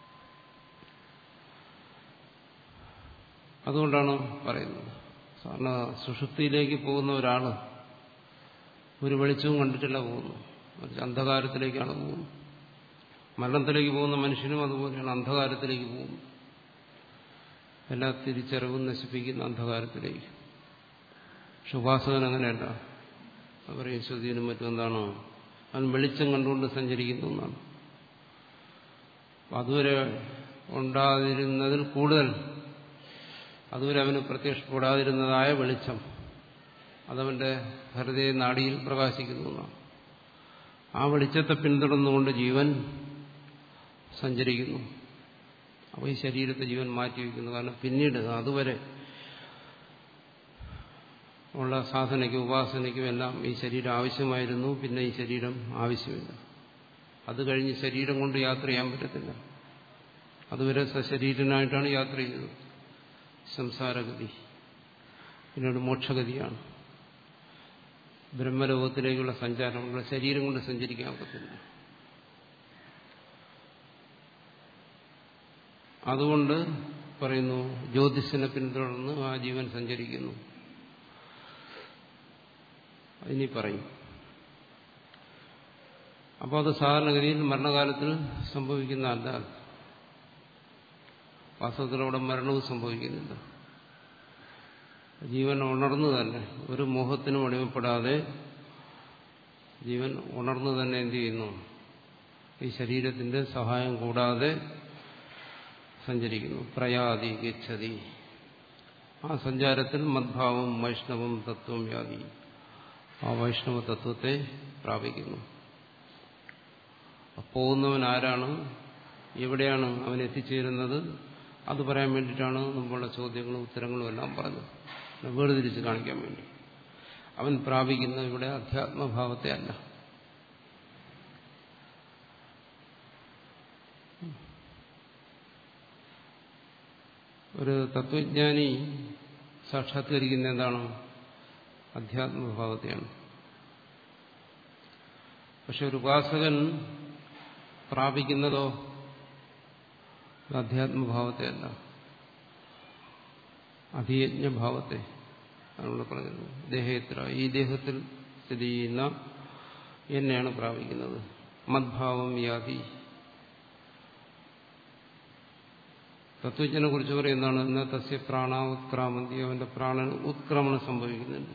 അതുകൊണ്ടാണ് പറയുന്നത് സാധാരണ സുഷുപ്തിയിലേക്ക് പോകുന്ന ഒരാൾ ഒരു വെളിച്ചവും കണ്ടിട്ടില്ല പോകുന്നു അന്ധകാരത്തിലേക്കാണ് പോകുന്നത് മരണത്തിലേക്ക് പോകുന്ന മനുഷ്യനും അതുപോലെയാണ് അന്ധകാരത്തിലേക്ക് പോകുന്നു എല്ലാ തിരിച്ചറിവും നശിപ്പിക്കുന്ന അന്ധകാരത്തിലേക്ക് പക്ഷെ ഉപാസകൻ അങ്ങനെയല്ല പറയും ശ്രുതിയിലും മറ്റും എന്താണോ അവൻ വെളിച്ചം കണ്ടുകൊണ്ട് സഞ്ചരിക്കുന്നു എന്നാണ് അതുവരെ ഉണ്ടാതിരുന്നതിൽ കൂടുതൽ അതുവരെ അവന് പ്രത്യക്ഷപ്പെടാതിരുന്നതായ വെളിച്ചം അതവന്റെ ഹൃദയ നാടിയിൽ പ്രകാശിക്കുന്നു എന്നാണ് ആ വെളിച്ചത്തെ പിന്തുടർന്നുകൊണ്ട് ജീവൻ സഞ്ചരിക്കുന്നു അപ്പോൾ ഈ ശരീരത്തെ ജീവൻ മാറ്റിവെക്കുന്നു കാരണം പിന്നീട് അതുവരെ ഉള്ള സാധനയ്ക്കും ഉപാസനയ്ക്കും എല്ലാം ഈ ശരീരം ആവശ്യമായിരുന്നു പിന്നെ ഈ ശരീരം ആവശ്യമില്ല അത് കഴിഞ്ഞ് ശരീരം കൊണ്ട് യാത്ര ചെയ്യാൻ പറ്റത്തില്ല അതുവരെ സശരീരനായിട്ടാണ് യാത്ര ചെയ്തത് സംസാരഗതി പിന്നീട് മോക്ഷഗതിയാണ് ബ്രഹ്മലോകത്തിലേക്കുള്ള സഞ്ചാരമുള്ള ശരീരം കൊണ്ട് സഞ്ചരിക്കാൻ ഒക്കത്തില്ല അതുകൊണ്ട് പറയുന്നു ജ്യോതിഷിനെ പിന്തുടർന്ന് ആ ജീവൻ സഞ്ചരിക്കുന്നു ഇനി പറയും അപ്പോൾ അത് സാധാരണഗതിയിൽ മരണകാലത്തിൽ സംഭവിക്കുന്നതല്ല വാസ്തവത്തിൽ അവിടെ മരണവും സംഭവിക്കുന്നില്ല ജീവൻ ഉണർന്നു തന്നെ ഒരു മോഹത്തിനും അടിമപ്പെടാതെ ജീവൻ ഉണർന്നു തന്നെ എന്ത് ചെയ്യുന്നു ഈ ശരീരത്തിന്റെ സഹായം കൂടാതെ സഞ്ചരിക്കുന്നു പ്രയാതി ഗച്ഛതി ആ സഞ്ചാരത്തിൽ മദ്ഭാവം വൈഷ്ണവം തത്വം വ്യാധി ആ വൈഷ്ണവ തത്വത്തെ പ്രാപിക്കുന്നു പോകുന്നവൻ ആരാണ് എവിടെയാണ് അവൻ എത്തിച്ചേരുന്നത് അത് പറയാൻ വേണ്ടിയിട്ടാണ് മുമ്പുള്ള ചോദ്യങ്ങളും ഉത്തരങ്ങളും എല്ലാം പറഞ്ഞത് വേർതിരിച്ച് കാണിക്കാൻ വേണ്ടി അവൻ പ്രാപിക്കുന്ന ഇവിടെ അധ്യാത്മഭാവത്തെ അല്ല ഒരു തത്വജ്ഞാനി സാക്ഷാത്കരിക്കുന്ന എന്താണ് അധ്യാത്മഭാവത്തെയാണ് പക്ഷെ ഒരു ഉപാസകൻ പ്രാപിക്കുന്നതോ അധ്യാത്മഭാവത്തെ അല്ല അധിയജ്ഞഭാവത്തെ ആണ് പറഞ്ഞത് ദേഹേത്ര ഈ ദേഹത്തിൽ സ്ഥിതി ചെയ്യുന്ന എന്നെയാണ് പ്രാപിക്കുന്നത് മദ്ഭാവം യാതി തത്വജ്ഞനെ കുറിച്ച് പറയുന്നതാണ് എന്നാൽ തസ്യ പ്രാണ ഉത്ക്രാമന്തി അവന്റെ പ്രാണൻ ഉത്ക്രമണം സംഭവിക്കുന്നുണ്ട്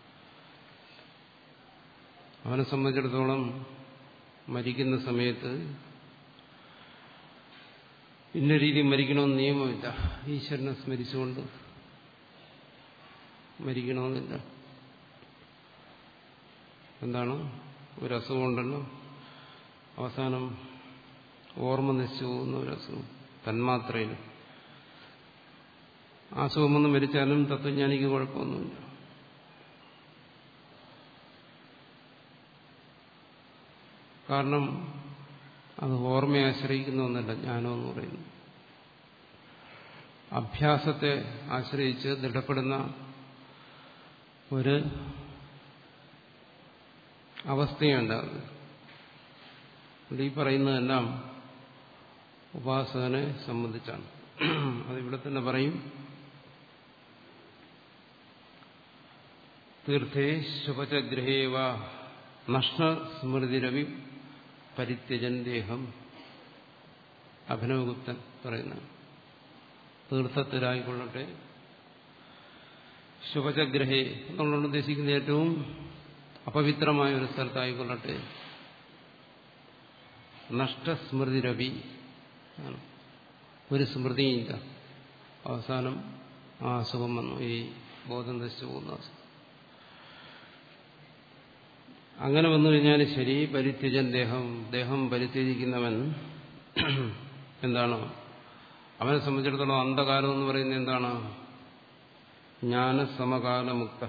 അവനെ സംബന്ധിച്ചിടത്തോളം മരിക്കുന്ന സമയത്ത് ഇന്ന രീതി മരിക്കണമെന്ന് നിയമമില്ല ഈശ്വരനെ സ്മരിച്ചുകൊണ്ട് മരിക്കണമെന്നില്ല എന്താണ് ഒരു അസുഖമുണ്ടല്ലോ അവസാനം ഓർമ്മ നശിച്ചു പോകുന്ന ഒരു അസുഖം തന്മാത്രയിൽ ആ അസുഖം വന്ന് മരിച്ചാലും തത്വജ്ഞാനിക്ക് കുഴപ്പമൊന്നുമില്ല കാരണം അത് ഓർമ്മയെ ആശ്രയിക്കുന്ന ഒന്നല്ല ജ്ഞാനം എന്ന് പറയുന്നു അഭ്യാസത്തെ ആശ്രയിച്ച് ദൃഢപ്പെടുന്ന ഒരു അവസ്ഥയുണ്ടാകുന്നത് ഈ പറയുന്നതെല്ലാം ഉപാസകനെ സംബന്ധിച്ചാണ് അതിവിടെ തന്നെ പറയും തീർത്ഥേ ശുഭചഗ്രഹേവ നഷ്ടസ്മൃതിരവി പരിത്യജൻ ദേഹം അഭിനവഗുപ്തൻ പറയുന്ന തീർത്ഥത്തിലായിക്കൊള്ളട്ടെ ശുഭചഗ്രഹേ എന്നുള്ളത് ഉദ്ദേശിക്കുന്ന ഏറ്റവും അപവിത്രമായ ഒരു സ്ഥലത്തായിക്കൊള്ളട്ടെ നഷ്ടസ്മൃതിരവി ഒരു സ്മൃതിയില്ല അവസാനം ആ അസുഖം വന്നു ഈ ബോധം നശിച്ചു പോകുന്ന അസുഖം അങ്ങനെ വന്നു കഴിഞ്ഞാൽ ശരി പരിത്യജൻ ദേഹം ദേഹം പരിത്യജിക്കുന്നവൻ എന്താണ് അവനെ സംബന്ധിച്ചിടത്തോളം അന്ധകാലം എന്ന് പറയുന്നത് എന്താണ് ജ്ഞാനസമകാലമുക്ത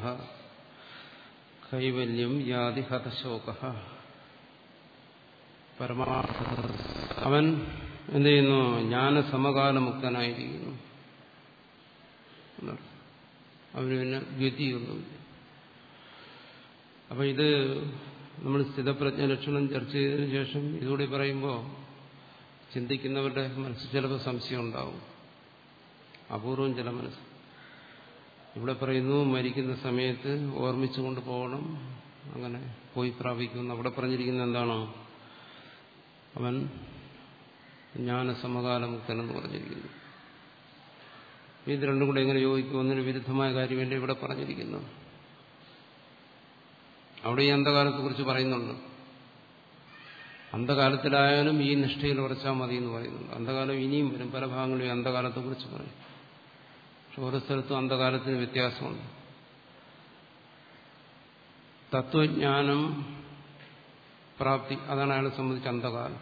കൈവല്യം യാതി ഹതശോക പരമാർത്ഥ അവൻ എന്ത് ചെയ്യുന്നു ജ്ഞാനസമകാലമുക്തനായിരിക്കുന്നു അവന് പിന്നെ ഗതിയൊന്നുമില്ല അപ്പൊ ഇത് നമ്മൾ സ്ഥിതപ്രജ്ഞ ലക്ഷണം ചർച്ച ചെയ്തതിനു ശേഷം ഇതുകൂടി പറയുമ്പോൾ ചിന്തിക്കുന്നവരുടെ മനസ്സിൽ ചിലപ്പോൾ സംശയം ഉണ്ടാവും അപൂർവം ചില മനസ്സ് ഇവിടെ പറയുന്നു മരിക്കുന്ന സമയത്ത് ഓർമ്മിച്ചുകൊണ്ട് പോകണം അങ്ങനെ പോയി പ്രാപിക്കുന്നു അവിടെ പറഞ്ഞിരിക്കുന്ന എന്താണോ അവൻ ജ്ഞാനസമകാലമുക്തനെന്ന് പറഞ്ഞിരിക്കുന്നു ഇത് രണ്ടും കൂടെ എങ്ങനെ യോജിക്കും ഒന്നിന് വിരുദ്ധമായ കാര്യമല്ലേ ഇവിടെ പറഞ്ഞിരിക്കുന്നു അവിടെ ഈ അന്ധകാലത്തെ കുറിച്ച് പറയുന്നുണ്ട് അന്ധകാലത്തിലായാലും ഈ നിഷ്ഠയിൽ ഉറച്ചാൽ മതി എന്ന് പറയുന്നുണ്ട് അന്ധകാലം ഇനിയും വരും പല ഭാഗങ്ങളും ഈ അന്ധകാലത്തെ കുറിച്ച് പറയും പക്ഷെ ഓരോ സ്ഥലത്തും അന്ധകാലത്തിന് വ്യത്യാസമുണ്ട് തത്വജ്ഞാനം പ്രാപ്തി അതാണ് അയാളെ സംബന്ധിച്ച് അന്ധകാലം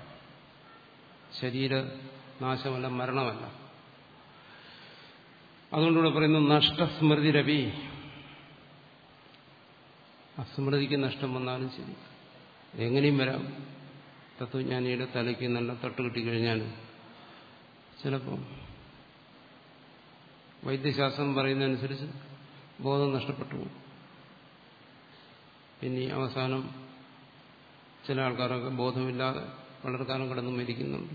ശരീരനാശമല്ല മരണമല്ല അതുകൊണ്ടിവിടെ പറയുന്നു നഷ്ടസ്മൃതി രവി അസ്മൃതിക്ക് നഷ്ടം വന്നാലും ശരി എങ്ങനെയും വരാം തത്വജ്ഞാനിയുടെ തലയ്ക്ക് നല്ല തട്ട് കിട്ടിക്കഴിഞ്ഞാൽ ചിലപ്പോൾ വൈദ്യശാസ്ത്രം പറയുന്നതനുസരിച്ച് ബോധം നഷ്ടപ്പെട്ടു പോകും പിന്നെ അവസാനം ചില ആൾക്കാരൊക്കെ ബോധമില്ലാതെ വളരെ കാലം കിടന്ന് മരിക്കുന്നുണ്ട്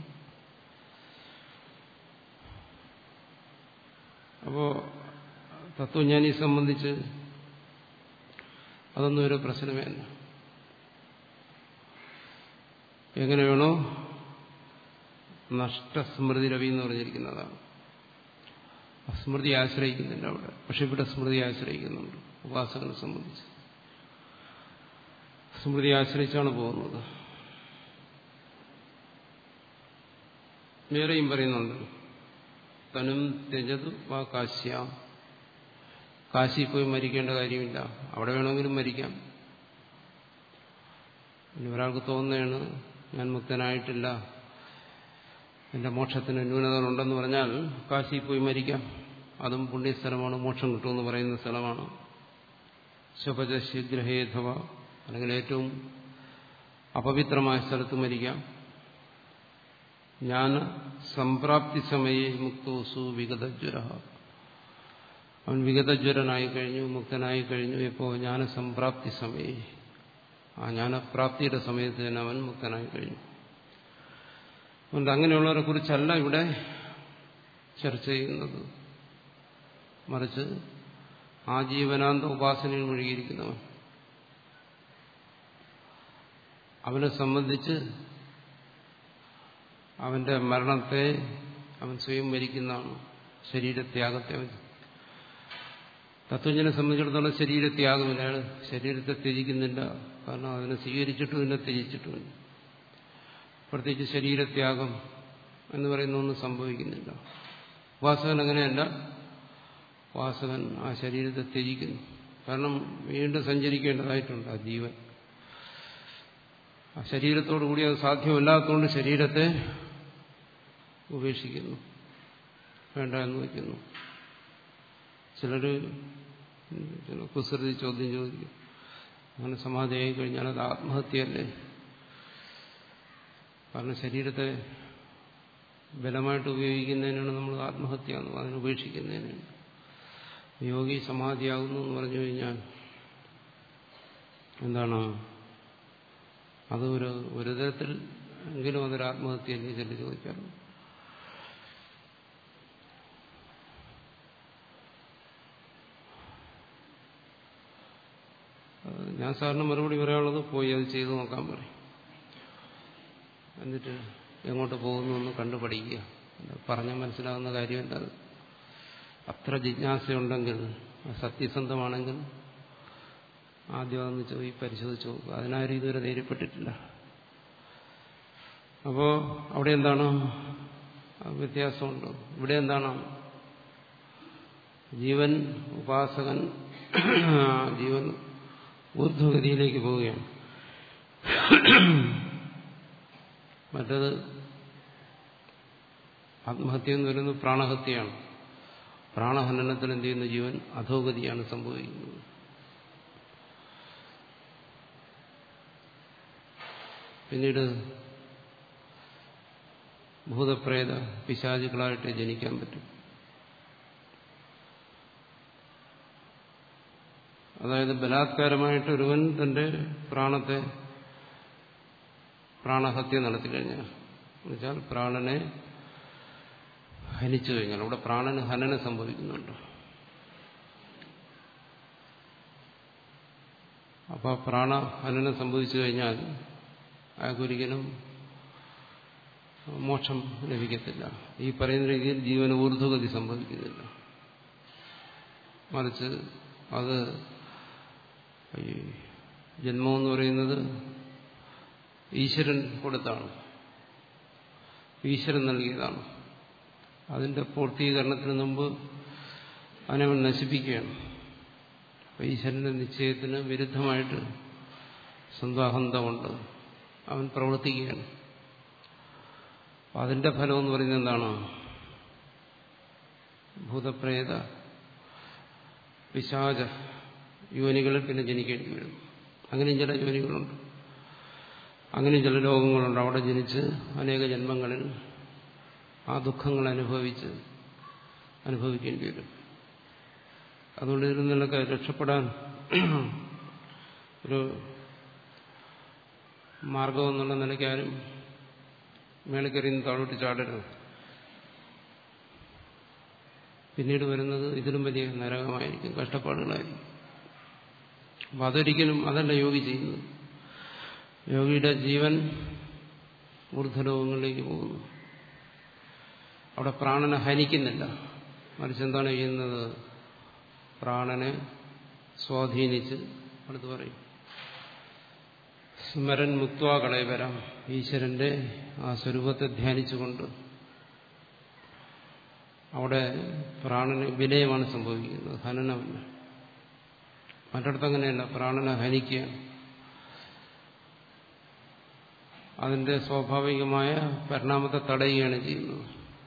അപ്പോൾ തത്വജ്ഞാനിയെ സംബന്ധിച്ച് അതൊന്നും ഒരു പ്രശ്നമേ അല്ല എങ്ങനെ വേണോ നഷ്ടസ്മൃതി രവി എന്ന് പറഞ്ഞിരിക്കുന്നതാണ് സ്മൃതി ആശ്രയിക്കുന്നില്ല അവിടെ പക്ഷെ ഇവിടെ സ്മൃതി ആശ്രയിക്കുന്നുണ്ട് ഉപാസകനെ സംബന്ധിച്ച് സ്മൃതി ആശ്രയിച്ചാണ് പോകുന്നത് വേറെയും പറയുന്നുണ്ട് തനും തെജതു വാ കാശ്യാം കാശി പോയി മരിക്കേണ്ട കാര്യമില്ല അവിടെ വേണമെങ്കിലും മരിക്കാം ഇനി ഒരാൾക്ക് തോന്നുകയാണ് ഞാൻ മുക്തനായിട്ടില്ല എന്റെ മോക്ഷത്തിന് ന്യൂനതകളുണ്ടെന്ന് പറഞ്ഞാൽ കാശി പോയി മരിക്കാം അതും പുണ്യസ്ഥലമാണ് മോക്ഷം കിട്ടുമെന്ന് പറയുന്ന സ്ഥലമാണ് ശുഭജ ശീഘ്രഹേധവ അല്ലെങ്കിൽ ഏറ്റവും അപവിത്രമായ സ്ഥലത്ത് മരിക്കാം ഞാൻ സംപ്രാപ്തി സമയെ മുക്തോസു വിഗതജ്വര അവൻ വിഗതജ്വരനായി കഴിഞ്ഞു മുക്തനായി കഴിഞ്ഞു ഇപ്പോൾ ജ്ഞാനസംപ്രാപ്തി സമയെ ആ ജ്ഞാനപ്രാപ്തിയുടെ സമയത്ത് തന്നെ അവൻ മുക്തനായി കഴിഞ്ഞു അതുകൊണ്ട് അങ്ങനെയുള്ളവരെ കുറിച്ചല്ല ഇവിടെ ചർച്ച ചെയ്യുന്നത് മറിച്ച് ആജീവനാന്ത ഉപാസനയിൽ മുഴുകിയിരിക്കുന്നവൻ അവനെ സംബന്ധിച്ച് അവന്റെ മരണത്തെ അവൻ സ്വയം മരിക്കുന്നതാണ് ശരീരത്യാഗത്തെ അവൻ തത്വജ്ഞനെ സംബന്ധിച്ചിടത്തോളം ശരീരത്യാഗമില്ല അയാൾ ശരീരത്തെ ത്യജിക്കുന്നില്ല കാരണം അതിനെ സ്വീകരിച്ചിട്ടുമില്ല ത്യജിച്ചിട്ടുമില്ല പ്രത്യേകിച്ച് ശരീരത്യാഗം എന്ന് പറയുന്ന ഒന്നും സംഭവിക്കുന്നില്ല ഉപാസകൻ അങ്ങനെയല്ല ഉപാസകൻ ആ ശരീരത്തെ ത്യജിക്കുന്നു കാരണം വീണ്ടും സഞ്ചരിക്കേണ്ടതായിട്ടുണ്ട് ആ ജീവൻ ആ ശരീരത്തോടു കൂടി അത് സാധ്യമല്ലാത്തതുകൊണ്ട് ശരീരത്തെ ഉപേക്ഷിക്കുന്നു വേണ്ട എന്ന് വയ്ക്കുന്നു ചിലർ ചില കുസൃതി ചോദ്യം ചോദിക്കും അങ്ങനെ സമാധിയായി കഴിഞ്ഞാൽ അത് ആത്മഹത്യയല്ലേ കാരണം ശരീരത്തെ ബലമായിട്ട് ഉപയോഗിക്കുന്നതിനാണ് നമ്മൾ ആത്മഹത്യ എന്ന് അതിനെ ഉപേക്ഷിക്കുന്നതിനാണ് യോഗി സമാധിയാകുന്നു എന്ന് പറഞ്ഞു കഴിഞ്ഞാൽ എന്താണ് അത് ഒരു ഒരു തരത്തിൽ എങ്കിലും അതൊരു ആത്മഹത്യയല്ലേ ചെല്ലി ചോദിക്കാറുണ്ട് ഞാൻ സാറിന് മറുപടി പറയാനുള്ളത് പോയി അത് ചെയ്തു നോക്കാൻ പറയും എന്നിട്ട് എങ്ങോട്ട് പോകുന്നു എന്ന് കണ്ടു പഠിക്കുക പറഞ്ഞാൽ മനസ്സിലാകുന്ന കാര്യമല്ല അത് അത്ര ജിജ്ഞാസയുണ്ടെങ്കിൽ സത്യസന്ധമാണെങ്കിൽ ആദ്യം അതൊന്ന് ചോദി പരിശോധിച്ച് നോക്കുക അതിനാരും ഇതുവരെ ധൈര്യപ്പെട്ടിട്ടില്ല അപ്പോൾ അവിടെ എന്താണ് വ്യത്യാസമുണ്ട് ഇവിടെ എന്താണ് ജീവൻ ഉപാസകൻ ജീവൻ ഊർധ്വഗതിയിലേക്ക് പോവുകയാണ് മറ്റത് ആത്മഹത്യ എന്ന് പറയുന്നത് പ്രാണഹത്യയാണ് പ്രാണഹനനത്തിൽ എന്ത് ചെയ്യുന്ന ജീവൻ അധോഗതിയാണ് സംഭവിക്കുന്നത് പിന്നീട് ഭൂതപ്രേത പിശാചുക്കളായിട്ട് ജനിക്കാൻ പറ്റും അതായത് ബലാത്കാരമായിട്ട് ഒരുവൻ തന്റെ പ്രാണത്തെ പ്രാണഹത്യ നടത്തി കഴിഞ്ഞാൽ എന്നുവെച്ചാൽ പ്രാണനെ ഹനിച്ചു കഴിഞ്ഞാൽ അവിടെ പ്രാണന് ഹനനം സംഭവിക്കുന്നുണ്ട് അപ്പോൾ പ്രാണഹനനം സംഭവിച്ചു കഴിഞ്ഞാൽ അയാൾക്കൊരിക്കലും മോക്ഷം ലഭിക്കത്തില്ല ഈ പറയുന്ന രീതിയിൽ ജീവന ഊർധ്വഗതി സംഭവിക്കുന്നില്ല മറിച്ച് അത് ഈ ജന്മമെന്ന് പറയുന്നത് ഈശ്വരൻ കൊടുത്താണ് ഈശ്വരൻ നൽകിയതാണ് അതിന്റെ പൂർത്തീകരണത്തിന് മുമ്പ് അവനവൻ നശിപ്പിക്കുകയാണ് ഈശ്വരന്റെ നിശ്ചയത്തിന് വിരുദ്ധമായിട്ട് സ്വന്തം കൊണ്ട് അവൻ പ്രവർത്തിക്കുകയാണ് അതിന്റെ ഫലം എന്ന് പറയുന്നത് എന്താണ് ഭൂതപ്രേത പിശാച യോനികളിൽ പിന്നെ ജനിക്കേണ്ടി വരും അങ്ങനെയും ചില ജോലികളുണ്ട് അങ്ങനെയും ചില ലോകങ്ങളുണ്ട് അവിടെ ജനിച്ച് അനേക ജന്മങ്ങളിൽ ആ ദുഃഖങ്ങൾ അനുഭവിച്ച് അനുഭവിക്കേണ്ടി വരും അതുകൊണ്ട് ഇതിൽ നിന്നൊക്കെ രക്ഷപ്പെടാൻ ഒരു മാർഗം എന്നുള്ള നിലയ്ക്ക് ആരും മേളിക്കറിയുന്ന താഴോട്ട് ചാടരുത് പിന്നീട് വരുന്നത് ഇതിലും വലിയ നരകമായിരിക്കും കഷ്ടപ്പാടുകളായിരിക്കും അപ്പം അതൊരിക്കലും അതല്ല യോഗി ചെയ്യുന്നത് യോഗിയുടെ ജീവൻ ഊർധ്വലോകങ്ങളിലേക്ക് പോകുന്നു അവിടെ പ്രാണനെ ഹനിക്കുന്നില്ല മറിച്ച് എന്താണ് ചെയ്യുന്നത് പ്രാണനെ സ്വാധീനിച്ച് അടുത്ത് പറയും സ്മരൻ മുക്വാ കളയവരാം ഈശ്വരന്റെ ആ സ്വരൂപത്തെ ധ്യാനിച്ചുകൊണ്ട് അവിടെ പ്രാണന് വിലയമാണ് സംഭവിക്കുന്നത് ഹനനമല്ല മറ്റിടത്ത് അങ്ങനെയല്ല പ്രാണനെ ഹനിക്കുകയാണ് അതിന്റെ സ്വാഭാവികമായ പരിണാമത്തെ തടയുകയാണ് ചെയ്യുന്നത്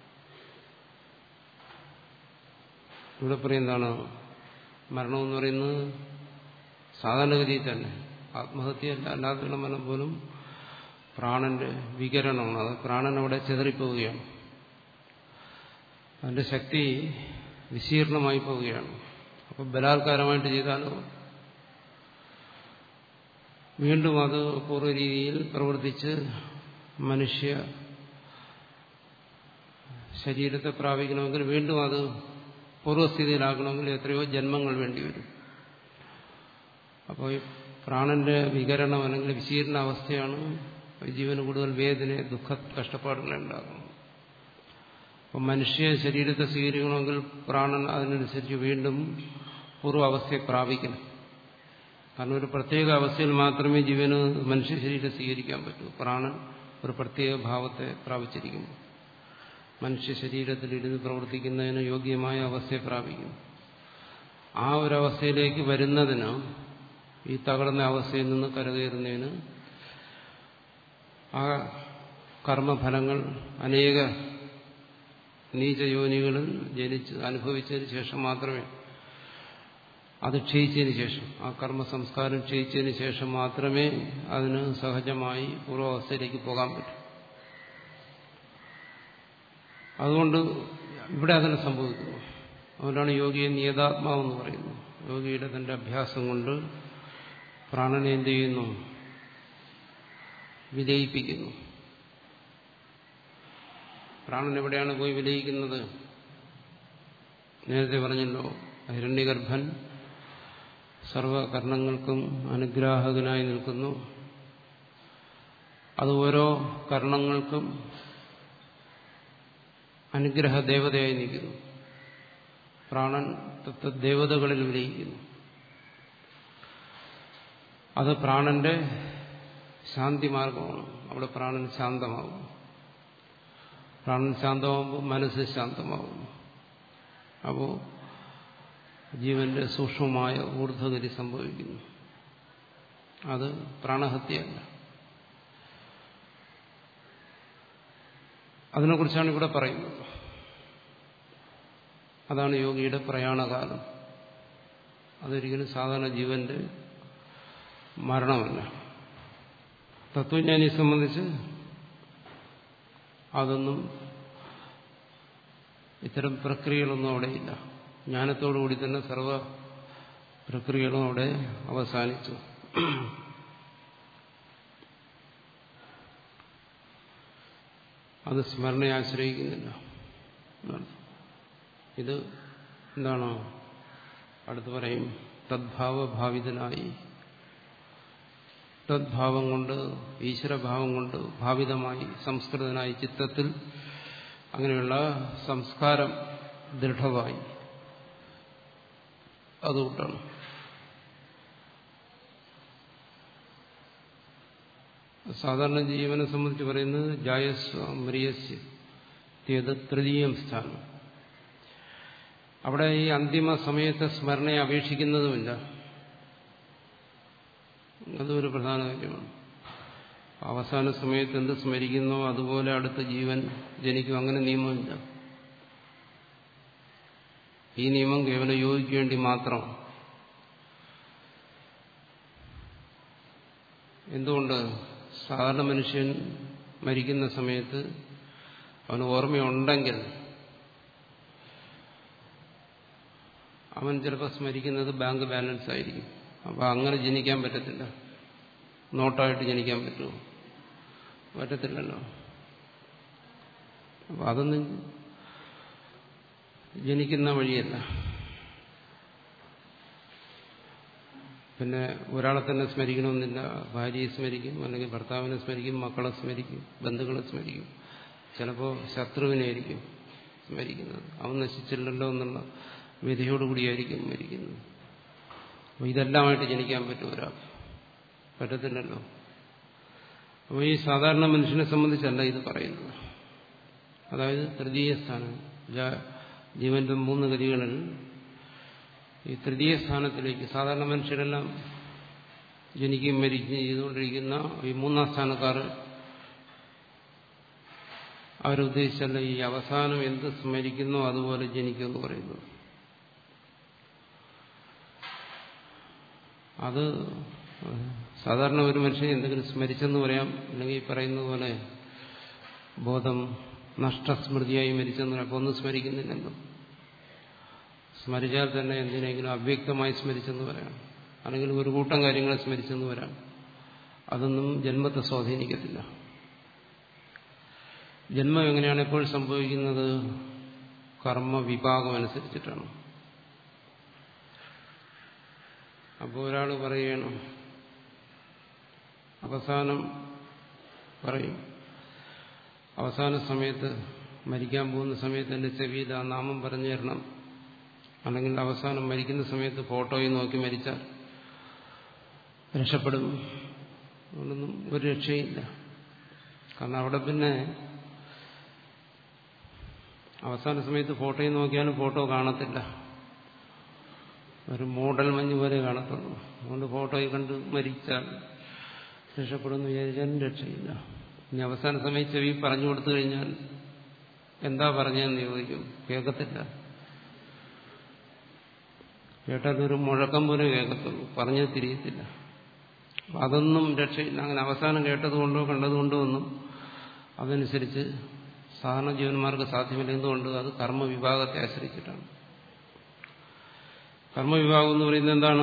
ഇവിടെ പറയുന്നതാണ് മരണമെന്ന് പറയുന്നത് സാധാരണഗതിയിൽ തന്നെ ആത്മഹത്യയല്ല അല്ലാതെയുള്ള മരണം പോലും പ്രാണന്റെ വികരണമാണ് അത് പ്രാണൻ അവിടെ ചെതറിപ്പോവുകയാണ് അതിന്റെ ശക്തി വിശീർണമായി പോവുകയാണ് അപ്പം ബലാത്കാരമായിട്ട് ചെയ്താലോ വീണ്ടും അത് പൂർവ്വ രീതിയിൽ പ്രവർത്തിച്ച് മനുഷ്യ ശരീരത്തെ പ്രാപിക്കണമെങ്കിൽ വീണ്ടും അത് പൂർവ്വസ്ഥിതിയിലാക്കണമെങ്കിൽ എത്രയോ ജന്മങ്ങൾ വേണ്ടിവരും അപ്പോൾ പ്രാണന്റെ വികരണം അല്ലെങ്കിൽ വിശീർണ അവസ്ഥയാണ് ജീവന് കൂടുതൽ വേദന ദുഃഖ കഷ്ടപ്പാടുകൾ ഉണ്ടാകുന്നത് അപ്പം മനുഷ്യ ശരീരത്തെ സ്വീകരിക്കണമെങ്കിൽ പ്രാണൻ അതിനനുസരിച്ച് വീണ്ടും പൂർവ്വാവസ്ഥയെ പ്രാപിക്കണം കാരണം ഒരു പ്രത്യേക അവസ്ഥയിൽ മാത്രമേ ജീവന് മനുഷ്യ ശരീരം സ്വീകരിക്കാൻ പറ്റൂ പ്രാണൻ ഒരു പ്രത്യേക ഭാവത്തെ പ്രാപിച്ചിരിക്കുന്നു മനുഷ്യ ശരീരത്തിലിരുന്ന് പ്രവർത്തിക്കുന്നതിന് യോഗ്യമായ അവസ്ഥയെ പ്രാപിക്കുന്നു ആ ഒരവസ്ഥയിലേക്ക് വരുന്നതിന് ഈ തകർന്ന അവസ്ഥയിൽ നിന്ന് കരകയറുന്നതിന് ആ കർമ്മഫലങ്ങൾ അനേക നീചയോനികളിൽ ജനിച്ച് അനുഭവിച്ചതിന് ശേഷം മാത്രമേ അത് ക്ഷയിച്ചതിന് ശേഷം ആ കർമ്മ സംസ്കാരം ക്ഷയിച്ചതിന് ശേഷം മാത്രമേ അതിന് സഹജമായി പൂർവാവസ്ഥയിലേക്ക് പോകാൻ പറ്റൂ അതുകൊണ്ട് ഇവിടെ അതിന് സംഭവിക്കുന്നു അതുകൊണ്ടാണ് യോഗിയെ നിയതാത്മാവെന്ന് പറയുന്നത് യോഗിയുടെ തന്റെ അഭ്യാസം കൊണ്ട് പ്രാണനെ എന്ത് ചെയ്യുന്നു വിലയിപ്പിക്കുന്നു പ്രാണൻ എവിടെയാണ് പോയി വിലയിക്കുന്നത് നേരത്തെ പറഞ്ഞല്ലോ ഹിരണ്യഗർഭൻ സർവകർണങ്ങൾക്കും അനുഗ്രാഹകനായി നിൽക്കുന്നു അത് ഓരോ കർണങ്ങൾക്കും അനുഗ്രഹ ദേവതയായി നിൽക്കുന്നു പ്രാണൻ ദേവതകളിൽ വിലയിക്കുന്നു അത് പ്രാണന്റെ ശാന്തി മാർഗമാണ് അവിടെ പ്രാണൻ ശാന്തമാകും പ്രാണൻ ശാന്തമാകുമ്പോൾ മനസ്സ് ശാന്തമാകുന്നു അപ്പോൾ ജീവന്റെ സൂക്ഷ്മമായ ഊർധ്വഗതി സംഭവിക്കുന്നു അത് പ്രാണഹത്യയല്ല അതിനെക്കുറിച്ചാണ് ഇവിടെ പറയുന്നത് അതാണ് യോഗിയുടെ പ്രയാണകാലം അതൊരിക്കലും സാധാരണ ജീവന്റെ മരണമല്ല തത്വജ്ഞാനിയെ സംബന്ധിച്ച് അതൊന്നും ഇത്തരം പ്രക്രിയകളൊന്നും അവിടെയില്ല ജ്ഞാനത്തോടുകൂടി തന്നെ സർവ പ്രക്രിയകളും അവിടെ അവസാനിച്ചു അത് സ്മരണയെ ആശ്രയിക്കുന്നില്ല ഇത് എന്താണോ അടുത്ത് പറയും തദ്ഭാവഭാവിതനായി തദ്ഭാവം കൊണ്ട് ഈശ്വരഭാവം കൊണ്ട് ഭാവിതമായി സംസ്കൃതനായി ചിത്തത്തിൽ അങ്ങനെയുള്ള സംസ്കാരം ദൃഢമായി അതുകൊണ്ടാണ് സാധാരണ ജീവനെ സംബന്ധിച്ച് പറയുന്നത് ജായസ്വ മ്രിയസ്യ തീയത് തൃതീയം സ്ഥാനം അവിടെ ഈ അന്തിമ സമയത്തെ സ്മരണയെ അപേക്ഷിക്കുന്നതുമില്ല അതൊരു പ്രധാന കാര്യമാണ് അവസാന സമയത്ത് എന്ത് സ്മരിക്കുന്നോ അതുപോലെ അടുത്ത ജീവൻ ജനിക്കും അങ്ങനെ നിയമമില്ല ഈ നിയമം കേവലം യോഗിക്ക് വേണ്ടി മാത്രം എന്തുകൊണ്ട് സാധാരണ മനുഷ്യൻ മരിക്കുന്ന സമയത്ത് അവന് ഓർമ്മയുണ്ടെങ്കിൽ അവൻ ചിലപ്പോൾ സ്മരിക്കുന്നത് ബാങ്ക് ബാലൻസ് ആയിരിക്കും അപ്പം അങ്ങനെ ജനിക്കാൻ പറ്റത്തില്ല നോട്ടായിട്ട് ജനിക്കാൻ പറ്റുമോ പറ്റത്തില്ലല്ലോ അപ്പം അതൊന്നും ജനിക്കുന്ന വഴിയല്ല പിന്നെ ഒരാളെ തന്നെ സ്മരിക്കണമെന്നില്ല ഭാര്യയെ സ്മരിക്കും അല്ലെങ്കിൽ ഭർത്താവിനെ സ്മരിക്കും മക്കളെ സ്മരിക്കും ബന്ധുക്കളെ സ്മരിക്കും ചിലപ്പോൾ ശത്രുവിനായിരിക്കും സ്മരിക്കുന്നത് അവൻ നശിച്ചില്ലല്ലോ എന്നുള്ള വിധിയോടുകൂടിയായിരിക്കും മരിക്കുന്നത് അപ്പോൾ ഇതെല്ലാമായിട്ട് ജനിക്കാൻ പറ്റും ഒരാൾ പറ്റത്തില്ലല്ലോ അപ്പോൾ ഈ സാധാരണ മനുഷ്യനെ സംബന്ധിച്ചല്ല ഇത് പറയുന്നത് അതായത് തൃതീയ സ്ഥാനം ജീവന്റെ മൂന്ന് ഗതികളിൽ ഈ തൃതീയ സ്ഥാനത്തിലേക്ക് സാധാരണ മനുഷ്യരെല്ലാം ജനിക്കുകയും മരിക്കുകയും ചെയ്തുകൊണ്ടിരിക്കുന്ന ഈ മൂന്നാം സ്ഥാനക്കാർ അവരുദ്ദേശിച്ചല്ല ഈ അവസാനം എന്ത് സ്മരിക്കുന്നോ അതുപോലെ ജനിക്കുമെന്ന് പറയുന്നത് അത് സാധാരണ ഒരു മനുഷ്യൻ എന്തെങ്കിലും സ്മരിച്ചെന്ന് പറയാം അല്ലെങ്കിൽ ഈ പറയുന്ന പോലെ ബോധം നഷ്ടസ്മൃതിയായി മരിച്ചെന്ന് പറയാം അപ്പോൾ ഒന്നും സ്മരിക്കുന്നില്ലല്ലോ സ്മരിച്ചാൽ തന്നെ എന്തിനെങ്കിലും അവ്യക്തമായി സ്മരിച്ചെന്ന് പറയാം അല്ലെങ്കിൽ ഒരു കൂട്ടം കാര്യങ്ങളെ സ്മരിച്ചെന്ന് വരാം അതൊന്നും ജന്മത്തെ സ്വാധീനിക്കത്തില്ല ജന്മം എങ്ങനെയാണ് എപ്പോൾ സംഭവിക്കുന്നത് കർമ്മ വിഭാഗം അനുസരിച്ചിട്ടാണ് അപ്പോൾ ഒരാൾ പറയുകയാണ് അവസാനം പറയും അവസാന സമയത്ത് മരിക്കാൻ പോകുന്ന സമയത്ത് എൻ്റെ ചെവിയിൽ ആ നാമം പറഞ്ഞു തരണം അല്ലെങ്കിൽ അവസാനം മരിക്കുന്ന സമയത്ത് ഫോട്ടോയിൽ നോക്കി മരിച്ചാൽ രക്ഷപ്പെടും അതുകൊണ്ടൊന്നും ഒരു രക്ഷയില്ല കാരണം അവിടെ പിന്നെ അവസാന സമയത്ത് ഫോട്ടോയിൽ നോക്കിയാലും ഫോട്ടോ കാണത്തില്ല ഒരു മോഡൽ മഞ്ഞ് പോലെ കാണത്തുള്ളൂ അതുകൊണ്ട് ഫോട്ടോയിൽ കണ്ട് മരിച്ചാൽ രക്ഷപ്പെടുമെന്ന് വിചാരിച്ചാലും രക്ഷയില്ല ഇനി അവസാന സമയത്ത് ചെവി പറഞ്ഞു കൊടുത്തു കഴിഞ്ഞാൽ എന്താ പറഞ്ഞതെന്ന് ചോദിക്കും കേൾക്കത്തില്ല കേട്ടാൽ ഒരു മുഴക്കം പോലെ കേൾക്കത്തുള്ളൂ പറഞ്ഞത് തിരിയത്തില്ല അതൊന്നും രക്ഷയില്ല അങ്ങനെ അവസാനം കേട്ടതുകൊണ്ടോ കണ്ടതുകൊണ്ടോ ഒന്നും അതനുസരിച്ച് സാധാരണ ജീവന്മാർക്ക് സാധ്യമല്ല എന്തുകൊണ്ട് അത് കർമ്മവിഭാഗത്തെ ആശ്രയിച്ചിട്ടാണ് കർമ്മവിഭാഗം എന്ന് പറയുന്നത് എന്താണ്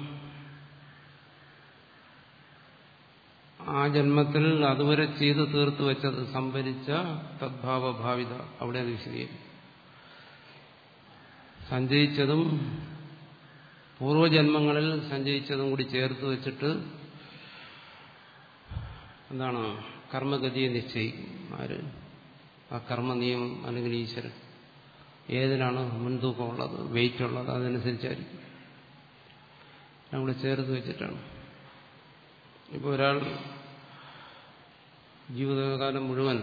ആ ജന്മത്തിൽ അതുവരെ ചെയ്ത് തീർത്തു വെച്ചത് സംഭരിച്ച തദ്ഭാവഭാവിത അവിടെ അത് വിശദീകരിക്കും സഞ്ചയിച്ചതും പൂർവജന്മങ്ങളിൽ സഞ്ചയിച്ചതും കൂടി ചേർത്ത് വെച്ചിട്ട് എന്താണ് കർമ്മഗതിയെ നിശ്ചയിക്കും ആര് ആ കർമ്മ നിയമം അല്ലെങ്കിൽ ഈശ്വരൻ ഏതിനാണ് മുൻതൂക്കമുള്ളത് വെയിറ്റ് ഉള്ളത് അതനുസരിച്ചായിരിക്കും നമ്മൾ ചേർത്ത് വെച്ചിട്ടാണ് ഇപ്പോൾ ഒരാൾ ജീവിതകാലം മുഴുവൻ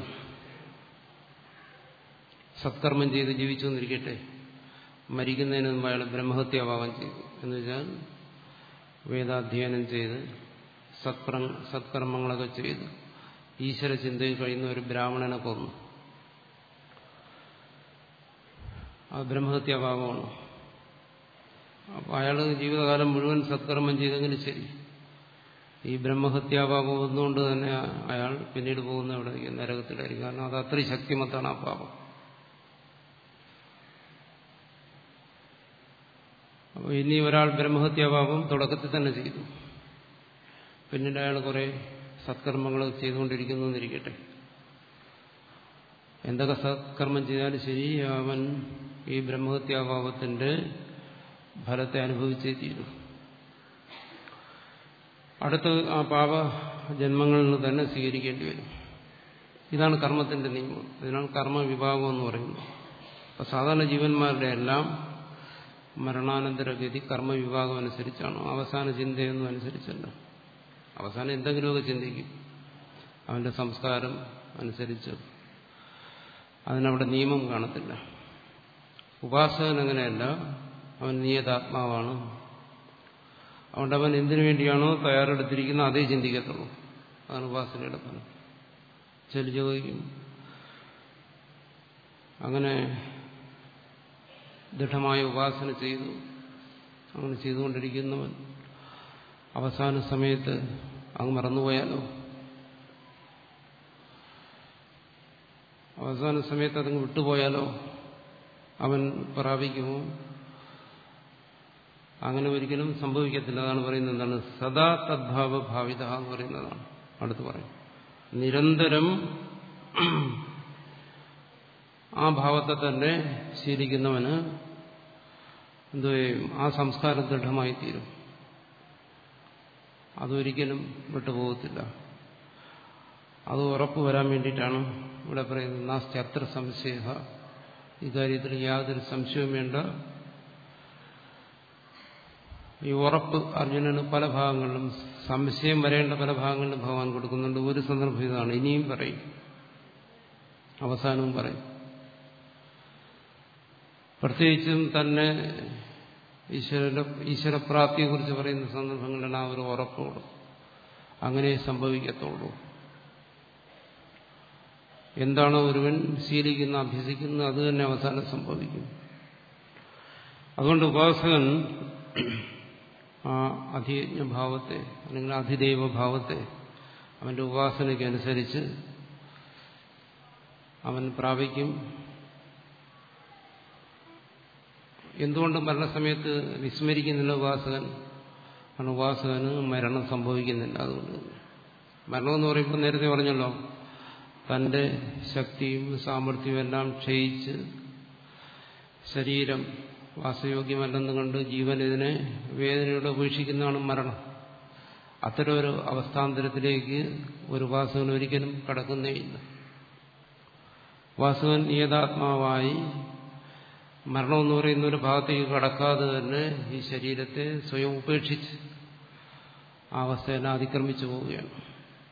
സത്കർമ്മം ചെയ്ത് ജീവിച്ചു എന്നിരിക്കട്ടെ മരിക്കുന്നതിന് മുമ്പ് അയാൾ ബ്രഹ്മഹത്യാഭാവം ചെയ്തു എന്ന് വെച്ചാൽ വേദാധ്യയനം ചെയ്ത് സത്പ്ര സത്കർമ്മങ്ങളൊക്കെ ചെയ്ത് ഈശ്വര ചിന്തയിൽ കഴിയുന്ന ഒരു ബ്രാഹ്മണനെ കൊന്നു അത് ബ്രഹ്മഹത്യാഭാവമാണ് അപ്പോൾ അയാൾ ജീവിതകാലം മുഴുവൻ സത്കർമ്മം ചെയ്തെങ്കിലും ശരി ഈ ബ്രഹ്മഹത്യാപാപം ഒന്നുകൊണ്ട് തന്നെ അയാൾ പിന്നീട് പോകുന്ന എവിടെയായിരിക്കും നരകത്തിലായിരിക്കും കാരണം അത് അത്രയും ശക്തിമത്താണ് ആ പാപം അപ്പോൾ ഇനി ഒരാൾ ബ്രഹ്മഹത്യാപാപം തുടക്കത്തിൽ തന്നെ ചെയ്തു പിന്നീട് അയാൾ കുറെ സത്കർമ്മങ്ങൾ ചെയ്തുകൊണ്ടിരിക്കുന്നു എന്നിരിക്കട്ടെ എന്തൊക്കെ സത്കർമ്മം ചെയ്താലും ശരി അവൻ ഈ ബ്രഹ്മഹത്യാഭാവത്തിന്റെ ഫലത്തെ അനുഭവിച്ചേ തീരും അടുത്ത ആ പാപ ജന്മങ്ങളിൽ നിന്ന് തന്നെ സ്വീകരിക്കേണ്ടി വരും ഇതാണ് കർമ്മത്തിന്റെ നിയമം ഇതിനാണ് കർമ്മ വിഭാഗം എന്ന് പറയുന്നത് അപ്പൊ സാധാരണ ജീവന്മാരുടെ എല്ലാം മരണാനന്തര ഗതി കർമ്മവിഭാഗം അനുസരിച്ചാണ് അവസാന ചിന്തയൊന്നും അനുസരിച്ചല്ല അവസാനം എന്തെങ്കിലുമൊക്കെ ചിന്തിക്കും അവന്റെ സംസ്കാരം അനുസരിച്ച് അതിനവിടെ നിയമം കാണത്തില്ല ഉപാസകൻ അങ്ങനെയല്ല അവൻ നിയതാത്മാവാണ് അതുകൊണ്ട് അവൻ എന്തിനു വേണ്ടിയാണോ തയ്യാറെടുത്തിരിക്കുന്നത് അതേ ചിന്തിക്കത്തുള്ളൂ അതാണ് ഉപാസനയുടെ ഫലം ചെല്ലു ചോദിക്കും അങ്ങനെ ദൃഢമായ ഉപാസന ചെയ്തു അങ്ങനെ ചെയ്തുകൊണ്ടിരിക്കുന്നവൻ അവസാന സമയത്ത് അങ്ങ് മറന്നുപോയാലോ അവസാന സമയത്ത് അതങ്ങ് വിട്ടുപോയാലോ അവൻ പ്രാപിക്കുമോ അങ്ങനെ ഒരിക്കലും സംഭവിക്കത്തില്ല അതാണ് പറയുന്നത് എന്താണ് സദാ തദ്ഭാവ ഭാവിത എന്ന് പറയുന്നതാണ് അടുത്ത് പറയും നിരന്തരം ആ ഭാവത്തെ തന്നെ ശീലിക്കുന്നവന് എന്തോ ആ സംസ്കാരം ദൃഢമായി തീരും അതൊരിക്കലും വിട്ടുപോകത്തില്ല അത് ഉറപ്പ് വരാൻ വേണ്ടിയിട്ടാണ് ഇവിടെ പറയുന്നത് നാസ്ത്യത്ര സംശയ ഇക്കാര്യത്തിൽ യാതൊരു സംശയവും വേണ്ട ഈ ഉറപ്പ് അർജുനന് പല ഭാഗങ്ങളിലും സംശയം വരേണ്ട പല ഭാഗങ്ങളിലും ഭഗവാൻ കൊടുക്കുന്നുണ്ട് ഒരു സന്ദർഭം ഇതാണ് ഇനിയും പറയും അവസാനവും പറയും പ്രത്യേകിച്ചും തന്നെ ഈശ്വര ഈശ്വരപ്രാപ്തിയെക്കുറിച്ച് പറയുന്ന സന്ദർഭങ്ങളിലാണ് ആ ഒരു ഉറപ്പോട് അങ്ങനെ സംഭവിക്കത്തുള്ളൂ എന്താണോ ഒരുവൻ ശീലിക്കുന്ന അഭ്യസിക്കുന്ന അത് തന്നെ അവസാനം സംഭവിക്കും അതുകൊണ്ട് ഉപാസകൻ ആ അധിയജ്ഞഭാവത്തെ അല്ലെങ്കിൽ അധിദൈവഭാവത്തെ അവന്റെ ഉപാസനയ്ക്ക് അനുസരിച്ച് അവൻ പ്രാപിക്കും എന്തുകൊണ്ട് മരണസമയത്ത് വിസ്മരിക്കുന്നില്ല ഉപാസകൻ കാരണം ഉപാസകന് മരണം സംഭവിക്കുന്നില്ല അതുകൊണ്ട് മരണമെന്ന് പറയുമ്പോൾ നേരത്തെ പറഞ്ഞല്ലോ തന്റെ ശക്തിയും സാമർഥ്യവും എല്ലാം ക്ഷയിച്ച് ശരീരം വാസയോഗ്യമല്ലെന്ന് കണ്ട് ജീവൻ ഇതിനെ വേദനയോടെ ഉപേക്ഷിക്കുന്നതാണ് മരണം അത്തരം ഒരു അവസ്ഥാന്തരത്തിലേക്ക് ഒരു ഉപാസകൻ ഒരിക്കലും കടക്കുന്നേയില്ല ഉപാസകൻ നിയതാത്മാവായി മരണമെന്ന് പറയുന്ന ഒരു ഭാഗത്തേക്ക് കടക്കാതെ തന്നെ ഈ ശരീരത്തെ സ്വയം ഉപേക്ഷിച്ച് ആ അവസ്ഥയെല്ലാം അതിക്രമിച്ചു പോവുകയാണ്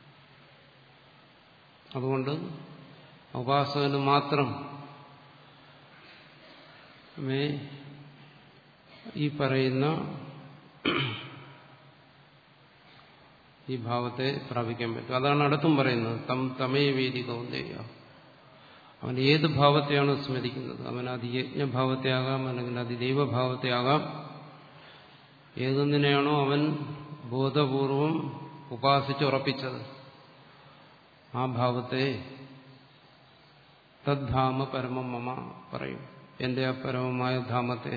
അതുകൊണ്ട് ഉപാസകന് മാത്രം മേ ഈ പറയുന്ന ഈ ഭാവത്തെ പ്രാപിക്കാൻ പറ്റും അതാണ് അടുത്തും പറയുന്നത് തം തമേ വേദി കൗന്ദേയ അവൻ ഏത് ഭാവത്തെയാണ് സ്മരിക്കുന്നത് അവൻ അതിയജ്ഞഭാവത്തെ ആകാം അല്ലെങ്കിൽ അതിദൈവഭാവത്തെ ആകാം ഏതൊന്നിനെയാണോ അവൻ ബോധപൂർവം ഉപാസിച്ചുറപ്പിച്ചത് ആ ഭാവത്തെ തദ്ധാമ പരമം മമ പറയും എന്റെ ആ പരമമായ ധാമത്തെ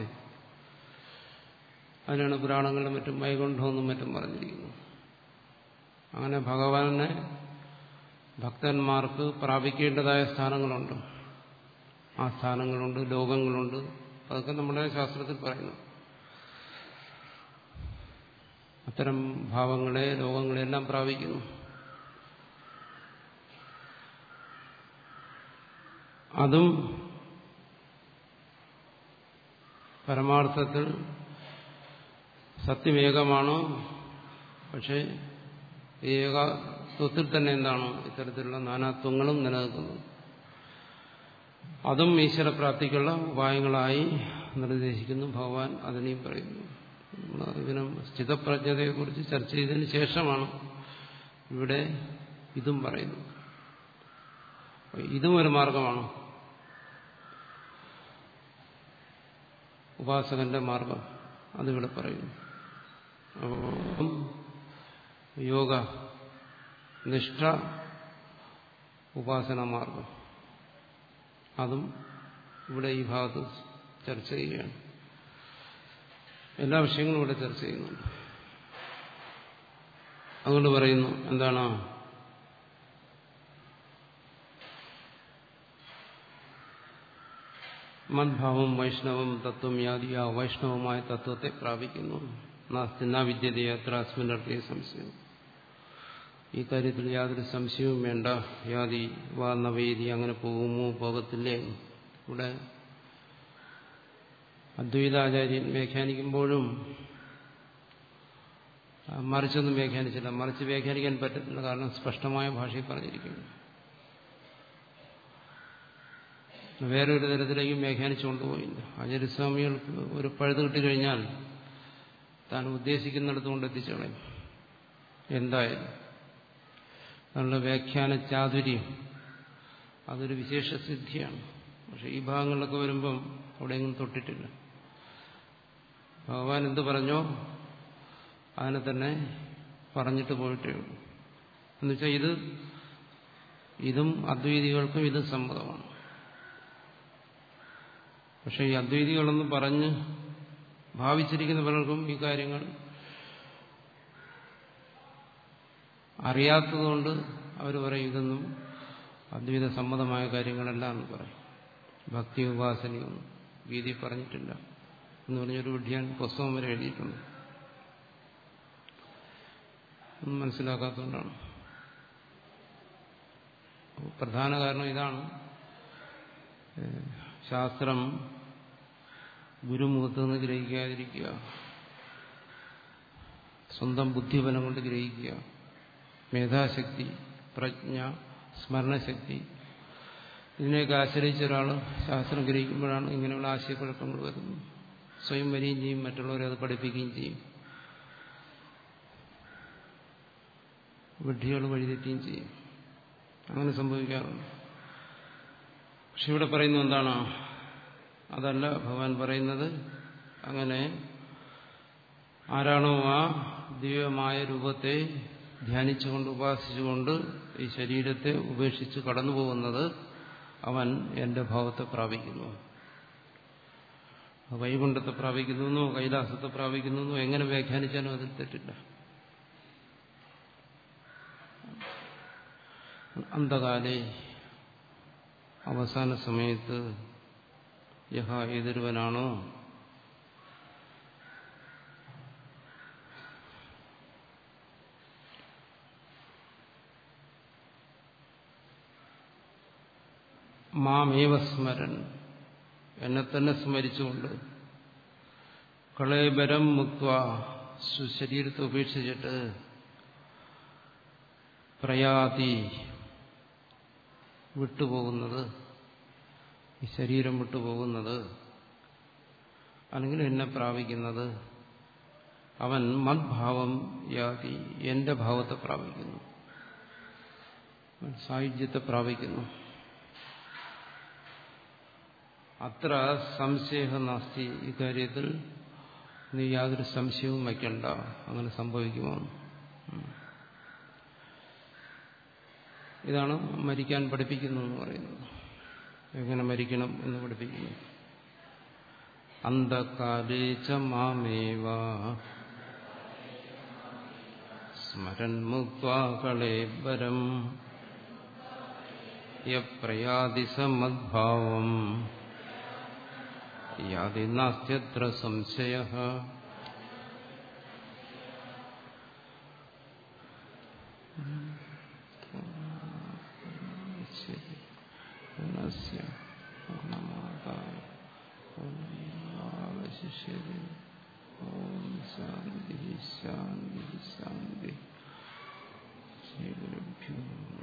അതിനാണ് പുരാണങ്ങളിലും മറ്റും വൈകുണ്ഠമെന്നും മറ്റും പറഞ്ഞിരിക്കുന്നത് അങ്ങനെ ഭഗവാനെ ഭക്തന്മാർക്ക് പ്രാപിക്കേണ്ടതായ സ്ഥാനങ്ങളുണ്ട് ആ സ്ഥാനങ്ങളുണ്ട് ലോകങ്ങളുണ്ട് അതൊക്കെ നമ്മുടെ ശാസ്ത്രത്തിൽ പറയുന്നു അത്തരം ഭാവങ്ങളെ ലോകങ്ങളെല്ലാം പ്രാപിക്കുന്നു അതും പരമാർത്ഥത്തിൽ സത്യമേകമാണ് പക്ഷേ ഏകത്വത്തിൽ തന്നെ എന്താണ് ഇത്തരത്തിലുള്ള നാനാത്വങ്ങളും നിലനിൽക്കുന്നത് അതും ഈശ്വരപ്രാപ്തിക്കുള്ള ഉപായങ്ങളായി നിർദ്ദേശിക്കുന്നു ഭഗവാൻ അതിനെയും പറയുന്നു ഇതിനും സ്ഥിതപ്രജ്ഞതയെക്കുറിച്ച് ചർച്ച ചെയ്തതിന് ശേഷമാണ് ഇവിടെ ഇതും പറയുന്നത് ഇതും ഒരു മാർഗമാണ് ഉപാസകന്റെ മാർഗം അതിവിടെ പറയുന്നു യോഗ നിഷ്ഠ ഉപാസന മാർഗം അതും ഇവിടെ ഈ ഭാഗത്ത് ചർച്ച ചെയ്യുകയാണ് എല്ലാ വിഷയങ്ങളും ഇവിടെ ചർച്ച ചെയ്യുന്നുണ്ട് അതുകൊണ്ട് പറയുന്നു എന്താണ് മദ്ഭാവം വൈഷ്ണവം തത്വം യാതി ആ വൈഷ്ണവമായ തത്വത്തെ പ്രാപിക്കുന്നു നാസ്തിന്ന വിദ്യതയെ അത്ര അസ്മിനർത്ഥിയ സംശയം ഈ കാര്യത്തിൽ യാതൊരു സംശയവും വേണ്ട യാതി വാ നവേദി അങ്ങനെ പോകുമോ പോകത്തില്ലേ ഇവിടെ അദ്വൈതാചാര്യൻ വ്യാഖ്യാനിക്കുമ്പോഴും മറിച്ചൊന്നും വ്യാഖ്യാനിച്ചില്ല മറിച്ച് വ്യാഖ്യാനിക്കാൻ പറ്റത്തില്ല കാരണം സ്പഷ്ടമായ ഭാഷയിൽ പറഞ്ഞിരിക്കുന്നു വേറൊരു തരത്തിലേക്കും വ്യാഖ്യാനിച്ചു കൊണ്ടുപോയില്ല ആചാര്യസ്വാമികൾക്ക് ഒരു പഴുത് കിട്ടിക്കഴിഞ്ഞാൽ താൻ ഉദ്ദേശിക്കുന്നിടത്ത് കൊണ്ട് എത്തിച്ചോളയും എന്തായാലും അതിനുള്ള വ്യാഖ്യാന ചാതുര്യം അതൊരു വിശേഷ സിദ്ധിയാണ് പക്ഷെ ഈ ഭാഗങ്ങളിലൊക്കെ വരുമ്പം അവിടെയെങ്കിലും തൊട്ടിട്ടില്ല ഭഗവാൻ എന്ത് പറഞ്ഞോ അതിനെ തന്നെ പറഞ്ഞിട്ട് പോയിട്ടേ ഉള്ളൂ എന്നുവെച്ചാൽ ഇത് ഇതും അദ്വൈതികൾക്കും ഇതും സമ്മതമാണ് പക്ഷെ ഈ അദ്വൈതികളെന്ന് പറഞ്ഞ് ഭാവിച്ചിരിക്കുന്ന പലർക്കും ഈ കാര്യങ്ങൾ അറിയാത്തതുകൊണ്ട് അവർ പറയും ഇതൊന്നും അദ്വൈത സമ്മതമായ കാര്യങ്ങളല്ല എന്ന് പറയും ഭക്തി ഉപാസനയൊന്നും ഗീതി പറഞ്ഞിട്ടില്ല എന്ന് പറഞ്ഞൊരു വിഡ്ഢിയാൻ പുസ്തകം വരെ എഴുതിയിട്ടുണ്ട് ഒന്നും മനസ്സിലാക്കാത്തതുകൊണ്ടാണ് പ്രധാന കാരണം ഇതാണ് ശാസ്ത്രം ഗുരുമുഖത്ത് നിന്ന് ഗ്രഹിക്കാതിരിക്കുക സ്വന്തം ബുദ്ധിബലം കൊണ്ട് ഗ്രഹിക്കുക മേധാശക്തി പ്രജ്ഞ സ്മരണശക്തി ഇതിനെയൊക്കെ ആശ്രയിച്ച ഒരാൾ ശാസ്ത്രം ഗ്രഹിക്കുമ്പോഴാണ് ഇങ്ങനെയുള്ള ആശയക്കുഴപ്പങ്ങൾ വരുന്നത് സ്വയം വരികയും ചെയ്യും മറ്റുള്ളവരെ അത് പഠിപ്പിക്കുകയും ചെയ്യും വിഡ്ഢികൾ വഴിതെറ്റുകയും ചെയ്യും അങ്ങനെ സംഭവിക്കാറുണ്ട് പക്ഷെ ഇവിടെ പറയുന്നത് എന്താണ് അതല്ല ഭഗവാൻ പറയുന്നത് അങ്ങനെ ആരാണോ ആ ദിവ്യമായ രൂപത്തെ ധ്യാനിച്ചുകൊണ്ട് ഉപാസിച്ചുകൊണ്ട് ഈ ശരീരത്തെ ഉപേക്ഷിച്ച് കടന്നു പോകുന്നത് അവൻ എന്റെ ഭാവത്തെ പ്രാപിക്കുന്നു വൈകുണ്ഠത്തെ പ്രാപിക്കുന്നു കൈലാസത്തെ പ്രാപിക്കുന്നു എങ്ങനെ വ്യാഖ്യാനിച്ചാലും അതിൽ തെറ്റില്ല അന്ധകാലേ അവസാന സമയത്ത് യഹ ഏതൊരുവനാണോ മാമേവ സ്മരൻ എന്നെ തന്നെ സ്മരിച്ചുകൊണ്ട് കളയബരം മുക്വ ശരീരത്തെ ഉപേക്ഷിച്ചിട്ട് പ്രയാതി വിട്ടുപോകുന്നത് ഈ ശരീരം വിട്ടുപോകുന്നത് അല്ലെങ്കിൽ എന്നെ പ്രാപിക്കുന്നത് അവൻ മദ്ഭാവം യാതി എന്റെ ഭാവത്തെ പ്രാപിക്കുന്നു അവൻ സായുജ്യത്തെ പ്രാപിക്കുന്നു അത്ര സംശയ നാസ്തി ഇക്കാര്യത്തിൽ നീ യാതൊരു സംശയവും വയ്ക്കണ്ട അങ്ങനെ സംഭവിക്കുമോ ഇതാണ് മരിക്കാൻ പഠിപ്പിക്കുന്നു എന്ന് പറയുന്നത് എങ്ങനെ മരിക്കണം എന്ന് പഠിപ്പിക്കുന്നു അന്ധകാലേച്ച മാമേവ സ്മരൻ മുക്വാകളേബരം യപ്രയാതി സമദ്ഭാവം യാതി നാസ്ത്യത്ര സംശയ അവശിഷ്യതി ഓം ശാന്തി ശാന്തി ശാന്തി ശ്രീ ഗുരുഭ്യോ